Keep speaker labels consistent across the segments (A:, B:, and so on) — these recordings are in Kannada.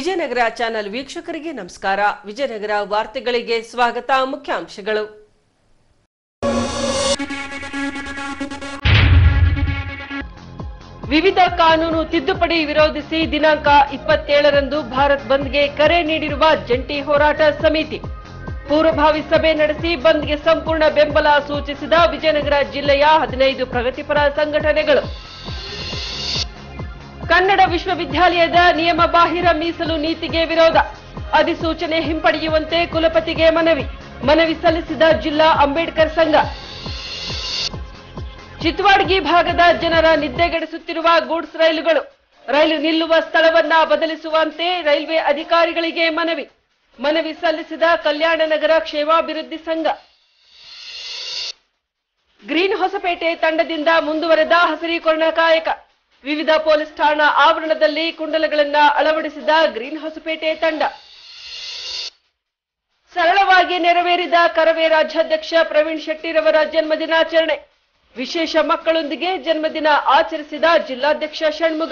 A: ವಿಜಯನಗರ ಚಾನೆಲ್ ವೀಕ್ಷಕರಿಗೆ ನಮಸ್ಕಾರ ವಿಜಯನಗರ ವಾರ್ತೆಗಳಿಗೆ ಸ್ವಾಗತ ಮುಖ್ಯಾಂಶಗಳು ವಿವಿಧ ಕಾನೂನು ತಿದ್ದುಪಡಿ ವಿರೋಧಿಸಿ ದಿನಾಂಕ ಇಪ್ಪತ್ತೇಳರಂದು ಭಾರತ್ ಬಂದ್ಗೆ ಕರೆ ನೀಡಿರುವ ಜಂಟಿ ಹೋರಾಟ ಸಮಿತಿ ಪೂರ್ವಭಾವಿ ಸಭೆ ನಡೆಸಿ ಬಂದ್ಗೆ ಸಂಪೂರ್ಣ ಬೆಂಬಲ ಸೂಚಿಸಿದ ವಿಜಯನಗರ ಜಿಲ್ಲೆಯ ಹದಿನೈದು ಪ್ರಗತಿಪರ ಸಂಘಟನೆಗಳು ಕನ್ನಡ ವಿಶ್ವವಿದ್ಯಾಲಯದ ನಿಯಮ ಬಾಹಿರ ಮೀಸಲು ನೀತಿಗೆ ವಿರೋಧ ಅಧಿಸೂಚನೆ ಹಿಂಪಡೆಯುವಂತೆ ಕುಲಪತಿಗೆ ಮನವಿ ಮನವಿ ಸಲ್ಲಿಸಿದ ಜಿಲ್ಲಾ ಅಂಬೇಡ್ಕರ್ ಸಂಘ ಚಿತ್ವಾಡ್ಗಿ ಭಾಗದ ಜನರ ನಿದ್ದೆಗೆಡಿಸುತ್ತಿರುವ ಗೂಡ್ಸ್ ರೈಲುಗಳು ರೈಲು ನಿಲ್ಲುವ ಸ್ಥಳವನ್ನ ಬದಲಿಸುವಂತೆ ರೈಲ್ವೆ ಅಧಿಕಾರಿಗಳಿಗೆ ಮನವಿ ಮನವಿ ಸಲ್ಲಿಸಿದ ಕಲ್ಯಾಣ ನಗರ ಕ್ಷೇಮಾಭಿವೃದ್ಧಿ ಸಂಘ ಗ್ರೀನ್ ಹೊಸಪೇಟೆ ತಂಡದಿಂದ ಮುಂದುವರೆದ ಹಸಿರೀಕರಣ ಕಾಯಕ ವಿವಿಧ ಪೊಲೀಸ್ ಠಾಣಾ ಆವರಣದಲ್ಲಿ ಕುಂಡಲಗಳನ್ನ ಅಳವಡಿಸಿದ ಗ್ರೀನ್ ಹೊಸಪೇಟೆ ತಂಡ ಸರಳವಾಗಿ ನೆರವೇರಿದ ಕರವೇ ರಾಜ್ಯಾಧ್ಯಕ್ಷ ಪ್ರವೀಣ್ ಶೆಟ್ಟಿರವರ ಜನ್ಮದಿನಾಚರಣೆ ವಿಶೇಷ ಮಕ್ಕಳೊಂದಿಗೆ ಜನ್ಮದಿನ ಆಚರಿಸಿದ ಜಿಲ್ಲಾಧ್ಯಕ್ಷ ಷಣ್ಮುಗ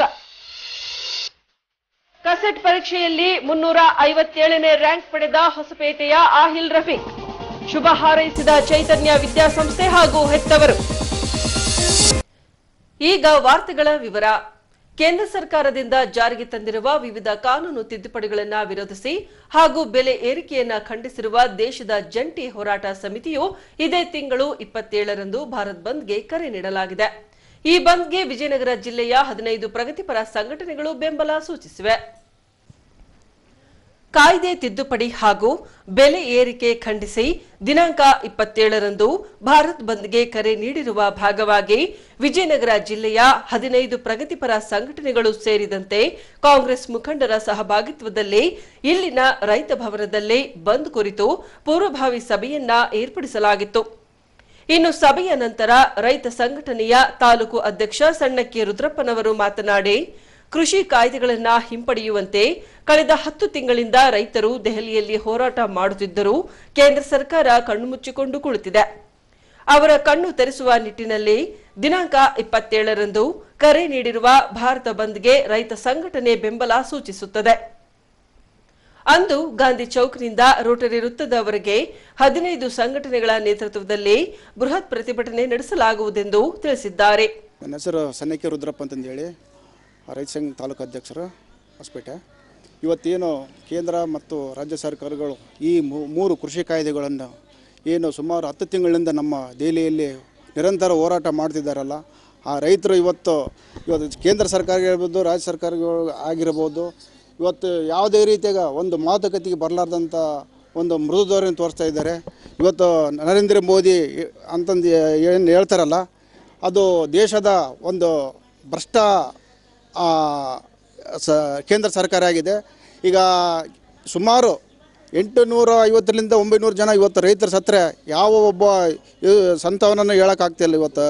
A: ಕಸೆಟ್ ಪರೀಕ್ಷೆಯಲ್ಲಿ ಮುನ್ನೂರ ಐವತ್ತೇಳನೇ ರ್ಯಾಂಕ್ ಪಡೆದ ಹೊಸಪೇಟೆಯ ಆಹಿಲ್ ರಫೀಕ್ ಶುಭ ಹಾರೈಸಿದ ಚೈತನ್ಯ ವಿದ್ಯಾಸಂಸ್ಥೆ ಹಾಗೂ ಹೆತ್ತವರು ಈಗ ವಾರ್ತೆಗಳ ವಿವರ ಕೇಂದ್ರ ಸರ್ಕಾರದಿಂದ ಜಾರಿಗೆ ತಂದಿರುವ ವಿವಿಧ ಕಾನೂನು ತಿದ್ದುಪಡಿಗಳನ್ನು ವಿರೋಧಿಸಿ ಹಾಗೂ ಬೆಲೆ ಏರಿಕೆಯನ್ನ ಖಂಡಿಸಿರುವ ದೇಶದ ಜಂಟಿ ಹೋರಾಟ ಸಮಿತಿಯು ಇದೇ ತಿಂಗಳು ಇಪ್ಪತ್ತೇಳರಂದು ಭಾರತ್ ಬಂದ್ಗೆ ಕರೆ ನೀಡಲಾಗಿದೆ ಈ ಬಂದ್ಗೆ ವಿಜಯನಗರ ಜಿಲ್ಲೆಯ ಹದಿನೈದು ಪ್ರಗತಿಪರ ಸಂಘಟನೆಗಳು ಬೆಂಬಲ ಸೂಚಿಸಿವೆ ಕಾಯ್ದೆ ತಿದ್ದುಪಡಿ ಹಾಗೂ ಬೆಲೆ ಏರಿಕೆ ಖಂಡಿಸಿ ದಿನಾಂಕ ಇಪ್ಪತ್ತೇಳರಂದು ಭಾರತ್ ಬಂದ್ಗೆ ಕರೆ ನೀಡಿರುವ ಭಾಗವಾಗಿ ವಿಜಯನಗರ ಜಿಲ್ಲೆಯ ಹದಿನೈದು ಪ್ರಗತಿಪರ ಸಂಘಟನೆಗಳು ಸೇರಿದಂತೆ ಕಾಂಗ್ರೆಸ್ ಮುಖಂಡರ ಸಹಭಾಗಿತ್ವದಲ್ಲಿ ಇಲ್ಲಿನ ರೈತ ಭವನದಲ್ಲಿ ಬಂದ್ ಕುರಿತು ಪೂರ್ವಭಾವಿ ಸಭೆಯನ್ನ ಏರ್ಪಡಿಸಲಾಗಿತ್ತು ಇನ್ನು ಸಭೆಯ ನಂತರ ರೈತ ಸಂಘಟನೆಯ ತಾಲೂಕು ಅಧ್ಯಕ್ಷ ಸಣ್ಣಕ್ಕಿ ರುದ್ರಪ್ಪನವರು ಮಾತನಾಡಿ ಕೃಷಿ ಕಾಯ್ದೆಗಳನ್ನ ಹಿಂಪಡೆಯುವಂತೆ ಕಳೆದ ಹತ್ತು ತಿಂಗಳಿಂದ ರೈತರು ದೆಹಲಿಯಲ್ಲಿ ಹೋರಾಟ ಮಾಡುತ್ತಿದ್ದರೂ ಕೇಂದ್ರ ಸರ್ಕಾರ ಕಣ್ಣು ಮುಚ್ಚಿಕೊಂಡು ಕುಳಿತಿದೆ ಅವರ ಕಣ್ಣು ತೆರೆಸುವ ನಿಟ್ಟಿನಲ್ಲಿ ದಿನಾಂಕ ಇಪ್ಪತ್ತೇಳರಂದು ಕರೆ ನೀಡಿರುವ ಭಾರತ ಬಂದ್ಗೆ ರೈತ ಸಂಘಟನೆ ಬೆಂಬಲ ಸೂಚಿಸುತ್ತದೆ ಅಂದು ಗಾಂಧಿ ಚೌಕ್ನಿಂದ ರೋಟರಿ ವೃತ್ತದವರೆಗೆ ಹದಿನೈದು ಸಂಘಟನೆಗಳ ನೇತೃತ್ವದಲ್ಲಿ ಬೃಹತ್ ಪ್ರತಿಭಟನೆ ನಡೆಸಲಾಗುವುದೆಂದು ತಿಳಿಸಿದ್ದಾರೆ
B: ನನ್ನ ಹೆಸರು ಸನ್ನಿಕೆ ರುದ್ರಪ್ಪ ಅಂತಂದೇಳಿ ರೈತ ಸಂಘ ತಾಲೂಕು ಅಧ್ಯಕ್ಷರು ಹೊಸಪೇಟೆ ಇವತ್ತೇನು ಕೇಂದ್ರ ಮತ್ತು ರಾಜ್ಯ ಸರ್ಕಾರಗಳು ಈ ಮೂ- ಮೂರು ಕೃಷಿ ಕಾಯ್ದೆಗಳನ್ನು ಏನು ಸುಮಾರು ಹತ್ತು ತಿಂಗಳಿಂದ ನಮ್ಮ ದೆಹಲಿಯಲ್ಲಿ ನಿರಂತರ ಹೋರಾಟ ಮಾಡ್ತಿದ್ದಾರಲ್ಲ ಆ ರೈತರು ಇವತ್ತು ಇವತ್ತು ಕೇಂದ್ರ ಸರ್ಕಾರ ಇರ್ಬೋದು ರಾಜ್ಯ ಸರ್ಕಾರಗಳು ಆಗಿರ್ಬೋದು ಇವತ್ತು ಯಾವುದೇ ರೀತಿಯಾಗ ಒಂದು ಮಾತುಕತೆಗೆ ಬರಲಾರ್ದಂಥ ಒಂದು ಮೃದು ಧೋರಣೆ ತೋರಿಸ್ತಾ ಇದ್ದಾರೆ ಇವತ್ತು ನರೇಂದ್ರ ಮೋದಿ ಅಂತಂದು ಏನು ಹೇಳ್ತಾರಲ್ಲ ಅದು ದೇಶದ ಒಂದು ಭ್ರಷ್ಟ ಆ, ಸ ಕೇಂದ್ರ ಸರ್ಕಾರ ಆಗಿದೆ ಈಗ ಸುಮಾರು ಎಂಟು ನೂರ ಐವತ್ತರಿಂದ ಒಂಬೈನೂರು ಜನ ಇವತ್ತು ರೈತರ ಸತ್ತರೆ ಯಾವ ಒಬ್ಬ ಇವ್ ಸಂತವನನ್ನು ಹೇಳೋಕ್ಕಾಗ್ತಿಲ್ಲ ಇವತ್ತು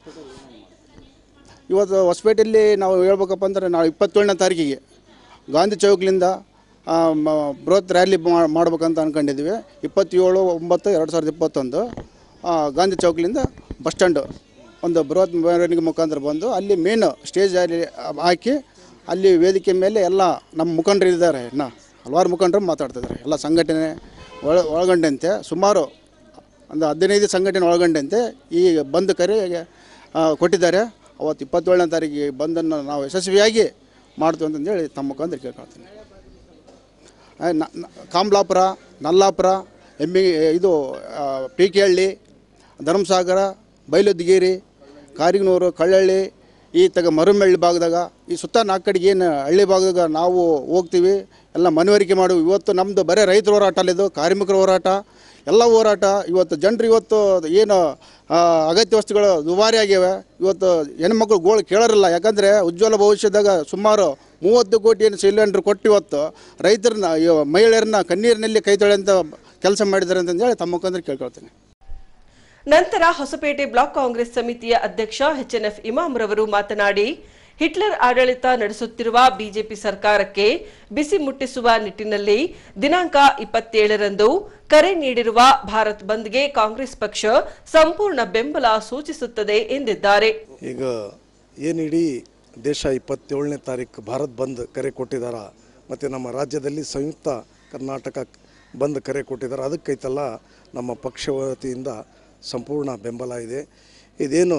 B: ಇವತ್ತು ಹೊಸಪೇಟೆಯಲ್ಲಿ ನಾವು ಹೇಳ್ಬೇಕಪ್ಪ ಅಂದರೆ ನಾವು ಇಪ್ಪತ್ತೇಳನೇ ತಾರೀಕಿಗೆ ಗಾಂಧಿ ಚೌಕ್ಲಿಂದ ಆ, ಮ- ಬೃಹತ್ ರ್ಯಾಲಿ ಮಾ- ಮಾಡ್ಬೇಕಂತ ಅಂದ್ಕೊಂಡಿದ್ವಿ ಇಪ್ಪತ್ತೇಳು ಒಂಬತ್ತು ಎರಡು ಸಾವಿರದ ಇಪ್ಪತ್ತೊಂದು ಆ, ಗಾಂಧಿ ಚೌಕ್ಲಿಂದ ಬಸ್ ಸ್ಟ್ಯಾಂಡು ಒಂದು ಬೃಹತ್ ಮೆರವಣಿಗೆ ಮುಖಾಂತರ ಬಂದು ಅಲ್ಲಿ ಮೇನ್ ಸ್ಟೇಜ್ ಅಲ್ಲಿ ಹಾಕಿ ಅಲ್ಲಿ ವೇದಿಕೆ ಮೇಲೆ ಎಲ್ಲ ನಮ್ಮ ಮುಖಂಡರು ಇದ್ದಾರೆ ಇನ್ನು ಹಲವಾರು ಮುಖಂಡರು ಮಾತಾಡ್ತಿದ್ದಾರೆ ಎಲ್ಲ ಸಂಘಟನೆ ಒಳ ಒಳಗೊಂಡಂತೆ ಸುಮಾರು ಒಂದು ಹದಿನೈದು ಸಂಘಟನೆ ಒಳಗೊಂಡಂತೆ ಈ ಬಂದ್ ಕರೆ ಆ, ಕೊಟ್ಟಿದ್ದಾರೆ ಅವತ್ತು ಇಪ್ಪತ್ತೇಳನೇ ತಾರೀಕಿಗೆ ಬಂದನ್ನು ನಾವು ಯಶಸ್ವಿಯಾಗಿ ಮಾಡ್ತೀವಿ ಅಂತಂದೇಳಿ ತಮ್ಮ ಮುಖಾಂತರ ಕೇಳ್ಕೊಳ್ತೀನಿ ಆ, ನ- ನ- ಕಾಮ್ಲಾಪುರ ನಲ್ಲಾಪುರ ಎಮ್ಮಿ ಇದು ಪಿ ಕೆ ಹಳ್ಳಿ ಧರ್ಮಸಾಗರ ಬೈಲುದ್ಗಿರಿ ಕಾರಿಗನೂರು ಕಳ್ಳಹಳ್ಳಿ ಈ ತಗ ಮರುಮಳ್ಳಿ ಭಾಗದಾಗ ಈ ಸುತ್ತ ನಾಲ್ಕು ಕಡೆಗೆ ಏನು ಹಳ್ಳಿ ಭಾಗದಾಗ ನಾವು ಹೋಗ್ತೀವಿ ಎಲ್ಲ ಮನವರಿಕೆ ಮಾಡುವ ಇವತ್ತು ನಮ್ಮದು ಬರೀ ರೈತರ ಹೋರಾಟ ಅಲ್ಲಿದ್ದು ಕಾರ್ಮಿಕರ ಹೋರಾಟ ಎಲ್ಲ ಹೋರಾಟ ಇವತ್ತು ಜನರು ಇವತ್ತು ಏನು ಆ, ಅಗತ್ಯ ವಸ್ತುಗಳು ದುಬಾರಿ ಆಗ್ಯಾವೆ ಇವತ್ತು ಹೆಣ್ಮಕ್ಳು ಗೋಳು ಕೇಳೋರಿಲ್ಲ ಯಾಕಂದರೆ ಉಜ್ವಲ ಭವಿಷ್ಯದಾಗ ಸುಮಾರು ಮೂವತ್ತು ಕೋಟಿ ಏನು ಸಿಲಿಂಡರ್ ಕೊಟ್ಟು ಇವತ್ತು ರೈತರನ್ನ ಇವ ಮಹಿಳೆಯರನ್ನ ಕಣ್ಣೀರಿನಲ್ಲಿ ಕೈ ತೊಳೆಯಂಥ ಕೆಲಸ ಮಾಡಿದ್ದಾರೆ ಅಂತಂದೇಳಿ ತಮ್ಮ ಮುಖಾಂತರ ಕೇಳ್ಕೊಳ್ತೀನಿ
A: ನಂತರ ಹೊಸಪೇಟೆ ಬ್ಲಾಕ್ ಕಾಂಗ್ರೆಸ್ ಸಮಿತಿಯ ಅಧ್ಯಕ್ಷ ಎಚ್ಎನ್ಎಫ್ ಇಮಾಮ್ ರವರು ಮಾತನಾಡಿ ಹಿಟ್ಲರ್ ಆಡಳಿತ ನಡೆಸುತ್ತಿರುವ ಬಿಜೆಪಿ ಸರ್ಕಾರಕ್ಕೆ ಬಿಸಿ ಮುಟ್ಟಿಸುವ ನಿಟ್ಟಿನಲ್ಲಿ ದಿನಾಂಕ ಇಪ್ಪತ್ತೇಳರಂದು ಕರೆ ನೀಡಿರುವ ಭಾರತ್ ಬಂದ್ಗೆ ಕಾಂಗ್ರೆಸ್ ಪಕ್ಷ ಸಂಪೂರ್ಣ ಬೆಂಬಲ ಸೂಚಿಸುತ್ತದೆ ಎಂದಿದ್ದಾರೆ
C: ಈಗ ಏನು ಇಡೀ ದೇಶ ಇಪ್ಪತ್ತೇಳನೇ ತಾರೀಕು ಭಾರತ್ ಬಂದ್ ಕರೆ ಕೊಟ್ಟಿದಾರ ಮತ್ತು ನಮ್ಮ ರಾಜ್ಯದಲ್ಲಿ ಸಂಯುಕ್ತ ಕರ್ನಾಟಕ ಬಂದ್ ಕರೆ ಕೊಟ್ಟಿದ್ದಾರೆ ಅದಕ್ಕೈತಲ್ಲ ನಮ್ಮ ಪಕ್ಷ ವತಿಯಿಂದ ಸಂಪೂರ್ಣ ಬೆಂಬಲ ಇದೆ ಇದೇನು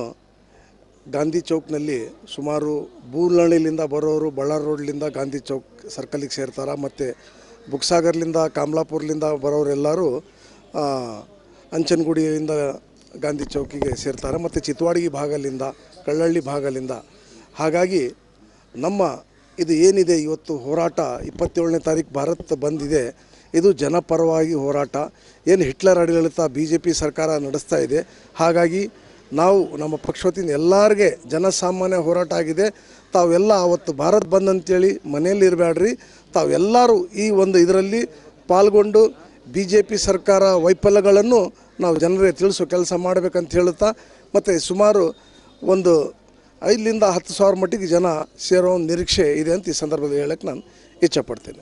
C: ಗಾಂಧಿ ಚೌಕ್ನಲ್ಲಿ ಸುಮಾರು ಬೂರ್ನಹಳ್ಳಿಲಿಂದ ಬರೋರು ಬಳ್ಳಾರಿ ರೋಡ್ಲಿಂದ ಗಾಂಧಿ ಚೌಕ್ ಸರ್ಕಲಿಗೆ ಸೇರ್ತಾರೆ ಮತ್ತು ಬುಕ್ಸಾಗರ್ಲಿಂದ ಕಮಲಾಪುರ್ಲಿಂದ ಬರೋರೆಲ್ಲರೂ ಆ, ಅಂಚನಗುಡಿಯಿಂದ ಗಾಂಧಿ ಚೌಕಿಗೆ ಸೇರ್ತಾರೆ ಮತ್ತು ಚಿತ್ವಾಡಗಿ ಭಾಗಲಿಂದ ಕಳ್ಳಳ್ಳಿ ಭಾಗಲಿಂದ ಹಾಗಾಗಿ ನಮ್ಮ ಇದು ಏನಿದೆ ಇವತ್ತು ಹೋರಾಟ ಇಪ್ಪತ್ತೇಳನೇ ತಾರೀಕು ಭಾರತ್ ಬಂದಿದೆ ಇದು ಜನಪರವಾಗಿ ಹೋರಾಟ ಏನು ಹಿಟ್ಲರ್ ಆಡಳಿತ ಬಿ ಜೆ ಪಿ ಸರ್ಕಾರ ನಡೆಸ್ತಾ ಇದೆ ಹಾಗಾಗಿ ನಾವು ನಮ್ಮ ಪಕ್ಷವತಿಯಿಂದ ಎಲ್ಲರಿಗೆ ಜನಸಾಮಾನ್ಯ ಹೋರಾಟ ಆಗಿದೆ ತಾವೆಲ್ಲ ಅವತ್ತು ಭಾರತ್ ಬಂದ್ ಅಂತೇಳಿ ಮನೆಯಲ್ಲಿ ಇರಬೇಡ್ರಿ ತಾವೆಲ್ಲರೂ ಈ ಒಂದು ಇದರಲ್ಲಿ ಪಾಲ್ಗೊಂಡು ಬಿ ಜೆ ಪಿ ಸರ್ಕಾರ ವೈಫಲ್ಯಗಳನ್ನು ನಾವು ಜನರಿಗೆ ತಿಳಿಸೋ ಕೆಲಸ ಮಾಡಬೇಕಂತ ಹೇಳುತ್ತಾ ಮತ್ತು ಸುಮಾರು ಒಂದು ಐದರಿಂದ ಹತ್ತು ಸಾವಿರ ಮಟ್ಟಿಗೆ ಜನ ಸೇರೋ ಒಂದು ನಿರೀಕ್ಷೆ ಇದೆ ಅಂತ ಈ ಸಂದರ್ಭದಲ್ಲಿ ಹೇಳಕ್ಕೆ ನಾನು ಇಚ್ಛಪಡ್ತೇನೆ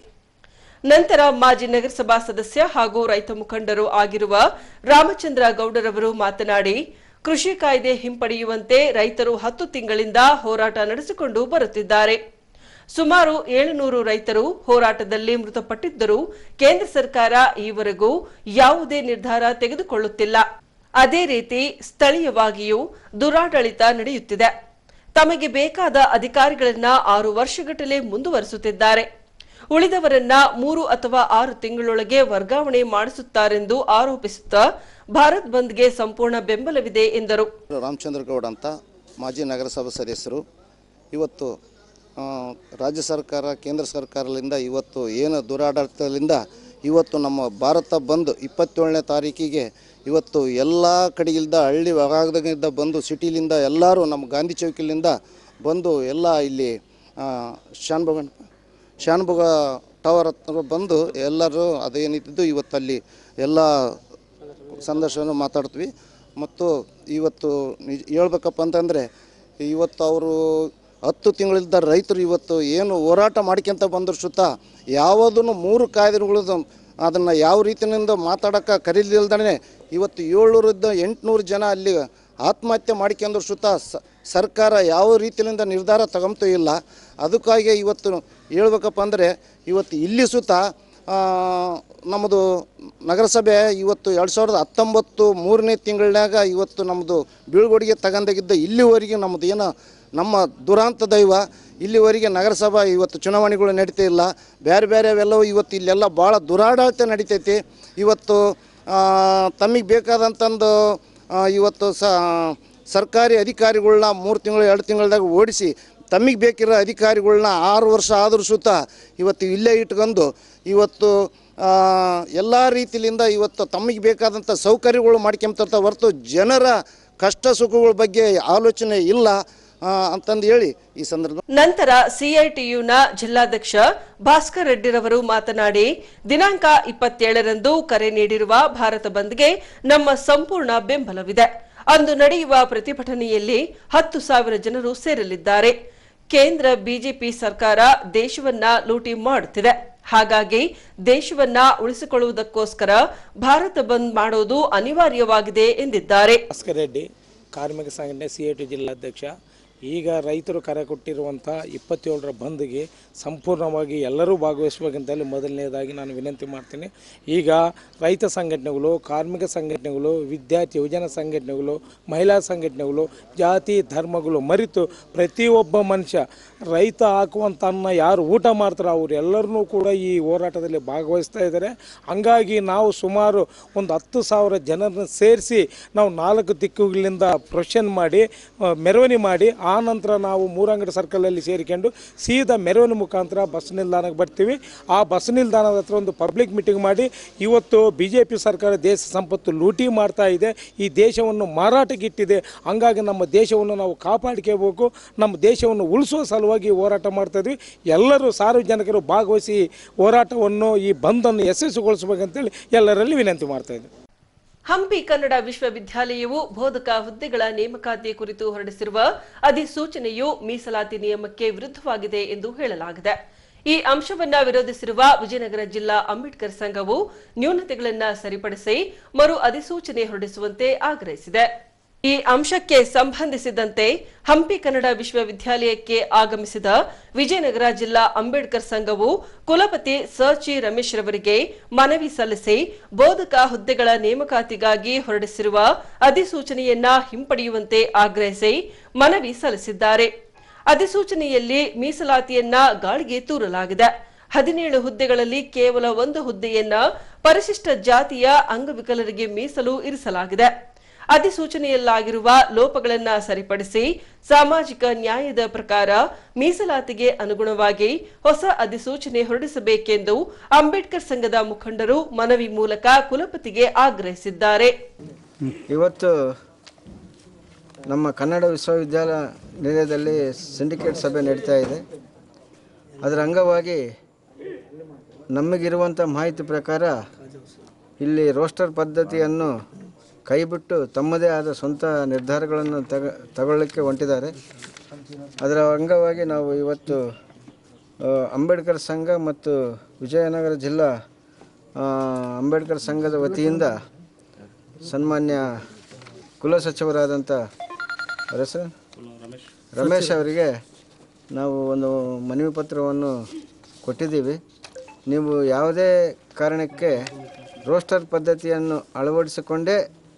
A: ನಂತರ ಮಾಜಿ ನಗರಸಭಾ ಸದಸ್ಯ ಹಾಗೂ ರೈತ ಮುಖಂಡರು ಆಗಿರುವ ರಾಮಚಂದ್ರ ಗೌಡರವರು ಮಾತನಾಡಿ ಕೃಷಿ ಕಾಯ್ದೆ ಹಿಂಪಡೆಯುವಂತೆ ರೈತರು ಹತ್ತು ತಿಂಗಳಿಂದ ಹೋರಾಟ ನಡೆಸಿಕೊಂಡು ಬರುತ್ತಿದ್ದಾರೆ ಸುಮಾರು ಏಳುನೂರು ರೈತರು ಹೋರಾಟದಲ್ಲಿ ಮೃತಪಟ್ಟಿದ್ದರೂ ಕೇಂದ್ರ ಸರ್ಕಾರ ಈವರೆಗೂ ಯಾವುದೇ ನಿರ್ಧಾರ ತೆಗೆದುಕೊಳ್ಳುತ್ತಿಲ್ಲ ಅದೇ ರೀತಿ ಸ್ಥಳೀಯವಾಗಿಯೂ ದುರಾಡಳಿತ ನಡೆಯುತ್ತಿದೆ ತಮಗೆ ಬೇಕಾದ ಅಧಿಕಾರಿಗಳನ್ನ ಆರು ವರ್ಷಗಟ್ಟಲೆ ಮುಂದುವರಿಸುತ್ತಿದ್ದಾರೆ ಉಳಿದವರನ್ನ ಮೂರು ಅಥವಾ ಆರು ತಿಂಗಳೊಳಗೆ ವರ್ಗಾವಣೆ ಮಾಡಿಸುತ್ತಾರೆಂದು ಆರೋಪಿಸುತ್ತಾ ಭಾರತ್ ಬಂದ್ಗೆ ಸಂಪೂರ್ಣ ಬೆಂಬಲವಿದೆ ಎಂದರು
D: ರಾಮಚಂದ್ರ ಗೌಡ ಅಂತ ಮಾಜಿ ನಗರಸಭಾ ಸದಸ್ಯರು ಇವತ್ತು ಆ, ರಾಜ್ಯ ಸರ್ಕಾರ ಕೇಂದ್ರ ಸರ್ಕಾರದಿಂದ ಇವತ್ತು ಏನು ದುರಾಡಳಿತದಿಂದ ಇವತ್ತು ನಮ್ಮ ಭಾರತ ಬಂದ್ ಇಪ್ಪತ್ತೇಳನೇ ತಾರೀಕಿಗೆ ಇವತ್ತು ಎಲ್ಲ ಕಡೆಗಿಂದ ಹಳ್ಳಿ ಭಾಗದಿಂದ ಬಂದು ಸಿಟಿಲಿಂದ ಎಲ್ಲರೂ ನಮ್ಮ ಗಾಂಧಿ ಚೌಕಿಲಿಂದ ಬಂದು ಎಲ್ಲ ಇಲ್ಲಿ ಶಾನ್ಭೋಗ ಶಾನ್ಭೋಗ ಟವರ್ ಹತ್ರ ಬಂದು ಎಲ್ಲರೂ ಅದೇನಿದ್ದು ಇವತ್ತಲ್ಲಿ ಎಲ್ಲ ಸಂದರ್ಶನ ಮಾತಾಡ್ತೀವಿ ಮತ್ತು ಇವತ್ತು ನಿಜ ಹೇಳ್ಬೇಕಪ್ಪ ಅಂತಂದರೆ ಇವತ್ತು ಅವರು ಹತ್ತು ತಿಂಗಳಿಂದ ರೈತರು ಇವತ್ತು ಏನು ಹೋರಾಟ ಮಾಡ್ಕೊಂತ ಬಂದ್ರು ಸುತ್ತ ಯಾವುದನ್ನು ಮೂರು ಕಾಯ್ದೆಗಳು ಅದನ್ನು ಯಾವ ರೀತಿಯಿಂದ ಮಾತಾಡೋಕೆ ಕರೀಲಿಲ್ದೇ ಇವತ್ತು ಏಳ್ನೂರಿಂದ ಎಂಟುನೂರು ಜನ ಅಲ್ಲಿ ಆತ್ಮಹತ್ಯೆ ಮಾಡ್ಕೊಂಡ್ರು ಸುತ್ತ ಸ- ಸರ್ಕಾರ ಯಾವ ರೀತಿಯಿಂದ ನಿರ್ಧಾರ ತಗೊಂತೂ ಇಲ್ಲ ಅದಕ್ಕಾಗಿ ಇವತ್ತು ಹೇಳ್ಬೇಕಪ್ಪ ಅಂದರೆ ಇವತ್ತು ಇಲ್ಲಿ ಸುತ್ತ ಆ, ನಮ್ಮದು ನಗರಸಭೆ ಇವತ್ತು ಎರಡು ಸಾವಿರದ ಹತ್ತೊಂಬತ್ತು ಮೂರನೇ ತಿಂಗಳನ್ಯಾಗ ಇವತ್ತು ನಮ್ಮದು ಬೀಳ್ಕೊಡುಗೆ ತಗೊಂಡಾಗಿದ್ದ ಇಲ್ಲಿವರೆಗೆ ನಮ್ಮದು ಏನೋ ನಮ್ಮ ದುರಾಂತ ದೈವ ಇಲ್ಲಿವರೆಗೆ ನಗರಸಭಾ ಇವತ್ತು ಚುನಾವಣೆಗಳು ನಡೀತಾ ಇಲ್ಲ ಬೇರೆ ಬೇರೆ ಅವೆಲ್ಲವೂ ಇವತ್ತು ಇಲ್ಲೆಲ್ಲ ಭಾಳ ದುರಾಡಳಿತ ನಡೀತೈತಿ ಇವತ್ತು ತಮಗೆ ಬೇಕಾದಂತಂದು ಆ, ಇವತ್ತು ಸ ಸರ್ಕಾರಿ ಅಧಿಕಾರಿಗಳ್ನ ಮೂರು ತಿಂಗಳು ಎರಡು ತಿಂಗಳದಾಗ ಓಡಿಸಿ ತಮಗೆ ಬೇಕಿರೋ ಅಧಿಕಾರಿಗಳ್ನ ಆರು ವರ್ಷ ಆದರೂ ಸುತ್ತ ಇವತ್ತು ಇಲ್ಲೇ ಇಟ್ಕೊಂಡು ಇವತ್ತು ಎಲ್ಲ ರೀತಿಲಿಂದ ಇವತ್ತು ತಮಗೆ ಬೇಕಾದಂಥ ಸೌಕರ್ಯಗಳು ಮಾಡ್ಕೊಂತ ಹೊರತು ಜನರ ಕಷ್ಟ ಸುಖಗಳ ಬಗ್ಗೆ ಆಲೋಚನೆ ಇಲ್ಲ ಆ, ಅಂತಂದು ಹೇಳಿ ಈ ಸಂದರ್ಭ
A: ನಂತರ ಸಿಐಟಿಯುನ ಜಿಲ್ಲಾಧ್ಯಕ್ಷ ಭಾಸ್ಕರ್ ರೆಡ್ಡಿರವರು ಮಾತನಾಡಿ ದಿನಾಂಕ ಇಪ್ಪತ್ತೇಳರಂದು ಕರೆ ನೀಡಿರುವ ಭಾರತ ಬಂದ್ಗೆ ನಮ್ಮ ಸಂಪೂರ್ಣ ಬೆಂಬಲವಿದೆ ಅಂದು ನಡೆಯುವ ಪ್ರತಿಭಟನೆಯಲ್ಲಿ ಹತ್ತು ಸಾವಿರ ಜನರು ಸೇರಲಿದ್ದಾರೆ ಕೇಂದ್ರ ಬಿಜೆಪಿ ಸರ್ಕಾರ ದೇಶವನ್ನ ಲೂಟಿ ಮಾಡುತ್ತಿದೆ ಹಾಗಾಗಿ ದೇಶವನ್ನ ಉಳಿಸಿಕೊಳ್ಳುವುದಕ್ಕೋಸ್ಕರ ಭಾರತ ಬಂದ್ ಮಾಡೋದು ಅನಿವಾರ್ಯವಾಗಿದೆ ಎಂದಿದ್ದಾರೆ
E: ಭಾಸ್ಕರ್ ರೆಡ್ಡಿ ಕಾರ್ಮಿಕ ಸಂಘಟನೆ ಸಿ ಐ ಟಿ ಜಿಲ್ಲಾಧ್ಯಕ್ಷ ಈಗ ರೈತರು ಕರೆ ಕೊಟ್ಟಿರುವಂಥ ಇಪ್ಪತ್ತೇಳರ ಬಂದ್ಗೆ ಸಂಪೂರ್ಣವಾಗಿ ಎಲ್ಲರೂ ಭಾಗವಹಿಸಬೇಕಂತೇಳಿ ಮೊದಲನೇದಾಗಿ ನಾನು ವಿನಂತಿ ಮಾಡ್ತೀನಿ ಈಗ ರೈತ ಸಂಘಟನೆಗಳು ಕಾರ್ಮಿಕ ಸಂಘಟನೆಗಳು ವಿದ್ಯಾರ್ಥಿ ಯುವಜನ ಸಂಘಟನೆಗಳು ಮಹಿಳಾ ಸಂಘಟನೆಗಳು ಜಾತಿ ಧರ್ಮಗಳು ಮರೆತು ಪ್ರತಿಯೊಬ್ಬ ಮನುಷ್ಯ ರೈತ ಹಾಕುವಂಥ ಅನ್ನ ಯಾರು ಊಟ ಮಾಡ್ತಾರೋ ಅವ್ರು ಎಲ್ಲರನ್ನೂ ಕೂಡ ಈ ಹೋರಾಟದಲ್ಲಿ ಭಾಗವಹಿಸ್ತಾ ಇದ್ದಾರೆ ಹಂಗಾಗಿ ನಾವು ಸುಮಾರು ಒಂದು ಹತ್ತು ಸಾವಿರ ಜನರನ್ನ ಸೇರಿಸಿ ನಾವು ನಾಲ್ಕು ದಿಕ್ಕುಗಳಿಂದ ಪ್ರೊಷನ್ ಮಾಡಿ ಆ, ಮೆರವಣಿಗೆ ಮಾಡಿ ಆ ನಂತರ ನಾವು ಮೂರಂಗಡಿ ಸರ್ಕಲಲ್ಲಿ ಸೇರಿಕೊಂಡು ಸೀದಾ ಮೆರವಣಿಗೆ ಮುಖಾಂತರ ಬಸ್ ನಿಲ್ದಾಣಕ್ಕೆ ಬರ್ತೀವಿ ಆ ಬಸ್ ನಿಲ್ದಾಣದ ಹತ್ರ ಒಂದು ಪಬ್ಲಿಕ್ ಮೀಟಿಂಗ್ ಮಾಡಿ ಇವತ್ತು ಬಿ ಜೆ ಪಿ ಸರ್ಕಾರ ದೇಶ ಸಂಪತ್ತು ಲೂಟಿ ಮಾಡ್ತಾ ಇದೆ ಈ ದೇಶವನ್ನು ಮಾರಾಟಕ್ಕಿಟ್ಟಿದೆ ಹಂಗಾಗಿ ನಮ್ಮ ದೇಶವನ್ನು ನಾವು ಕಾಪಾಡ್ಕೋಬೇಕು ನಮ್ಮ ದೇಶವನ್ನು ಉಳಿಸುವ ಸಲುವಾಗಿ ಹೋರಾಟ ಮಾಡ್ತಾ ಇದ್ವಿ ಎಲ್ಲರೂ ಸಾರ್ವಜನಿಕರು ಭಾಗವಹಿಸಿ ಹೋರಾಟವನ್ನು ಈ ಬಂದನ್ನು ಯಶಸ್ವಿಗೊಳಿಸಬೇಕಂತೇಳಿ ಎಲ್ಲರಲ್ಲಿ ವಿನಂತಿ ಮಾಡ್ತಾ ಇದ್ವಿ
A: ಹಂಪಿ ಕನ್ನಡ ವಿಶ್ವವಿದ್ಯಾಲಯವು ಬೋಧಕ ಹುದ್ದೆಗಳ ನೇಮಕಾತಿ ಕುರಿತು ಹೊರಡಿಸಿರುವ ಅಧಿಸೂಚನೆಯು ಮೀಸಲಾತಿ ನಿಯಮಕ್ಕೆ ವಿರುದ್ಧವಾಗಿದೆ ಎಂದು ಹೇಳಲಾಗಿದೆ ಈ ಅಂಶವನ್ನ ವಿರೋಧಿಸಿರುವ ವಿಜಯನಗರ ಜಿಲ್ಲಾ ಅಂಬೇಡ್ಕರ್ ಸಂಘವು ನ್ಯೂನತೆಗಳನ್ನು ಸರಿಪಡಿಸಿ ಮರು ಅಧಿಸೂಚನೆ ಹೊರಡಿಸುವಂತೆ ಆಗ್ರಹಿಸಿದೆ ಈ ಅಂಶಕ್ಕೆ ಸಂಬಂಧಿಸಿದಂತೆ ಹಂಪಿ ಕನ್ನಡ ವಿಶ್ವವಿದ್ಯಾಲಯಕ್ಕೆ ಆಗಮಿಸಿದ ವಿಜಯನಗರ ಜಿಲ್ಲಾ ಅಂಬೇಡ್ಕರ್ ಸಂಘವು ಕುಲಪತಿ ಸರ್ಚಿ ರಮೇಶ್ ರವರಿಗೆ ಮನವಿ ಸಲ್ಲಿಸಿ ಬೋಧಕ ಹುದ್ದೆಗಳ ನೇಮಕಾತಿಗಾಗಿ ಹೊರಡಿಸಿರುವ ಅಧಿಸೂಚನೆಯನ್ನ ಹಿಂಪಡೆಯುವಂತೆ ಆಗ್ರಹಿಸಿ ಮನವಿ ಸಲ್ಲಿಸಿದ್ದಾರೆ ಅಧಿಸೂಚನೆಯಲ್ಲಿ ಮೀಸಲಾತಿಯನ್ನ ಗಾಳಿಗೆ ತೂರಲಾಗಿದೆ ಹದಿನೇಳು ಹುದ್ದೆಗಳಲ್ಲಿ ಕೇವಲ ಒಂದು ಹುದ್ದೆಯನ್ನ ಪರಿಶಿಷ್ಟ ಜಾತಿಯ ಅಂಗವಿಕಲರಿಗೆ ಮೀಸಲು ಇರಿಸಲಾಗಿದೆ ಅಧಿಸೂಚನೆಯಲ್ಲಾಗಿರುವ ಲೋಪಗಳನ್ನ ಸರಿಪಡಿಸಿ ಸಾಮಾಜಿಕ ನ್ಯಾಯದ ಪ್ರಕಾರ ಮೀಸಲಾತಿಗೆ ಅನುಗುಣವಾಗಿ ಹೊಸ ಅಧಿಸೂಚನೆ ಹೊರಡಿಸಬೇಕೆಂದು ಅಂಬೇಡ್ಕರ್ ಸಂಘದ ಮುಖಂಡರು ಮನವಿ ಮೂಲಕ ಕುಲಪತಿಗೆ ಆಗ್ರಹಿಸಿದ್ದಾರೆ
F: ಇವತ್ತು ನಮ್ಮ ಕನ್ನಡ ವಿಶ್ವವಿದ್ಯಾಲಯದಲ್ಲಿ ಸಿಂಡಿಕೇಟ್ ಸಭೆ ನಡೀತಾ ಇದೆ ಅದರ ಅಂಗವಾಗಿ ನಮಗಿರುವಂಥ ಮಾಹಿತಿ ಪ್ರಕಾರ ಇಲ್ಲಿ ರೋಸ್ಟರ್ ಪದ್ಧತಿಯನ್ನು ಕೈಬಿಟ್ಟು ತಮ್ಮದೇ ಆದ ಸ್ವಂತ ನಿರ್ಧಾರಗಳನ್ನು ತಗ ತಗೊಳ್ಳಿಕ್ಕೆ ಹೊಂಟಿದ್ದಾರೆ ಅದರ ಅಂಗವಾಗಿ ನಾವು ಇವತ್ತು ಆ, ಅಂಬೇಡ್ಕರ್ ಸಂಘ ಮತ್ತು ವಿಜಯನಗರ ಜಿಲ್ಲಾ ಆ, ಅಂಬೇಡ್ಕರ್ ಸಂಘದ ವತಿಯಿಂದ ಸನ್ಮಾನ್ಯ ಕುಲಸಚಿವರಾದಂಥ ಅವ್ರ ಹೆಸರು ರಮೇಶ್ ಅವರಿಗೆ ನಾವು ಒಂದು ಮನವಿ ಪತ್ರವನ್ನು ಕೊಟ್ಟಿದ್ದೀವಿ ನೀವು ಯಾವುದೇ ಕಾರಣಕ್ಕೆ ರೋಸ್ಟರ್ ಪದ್ಧತಿಯನ್ನು ಅಳವಡಿಸಿಕೊಂಡೇ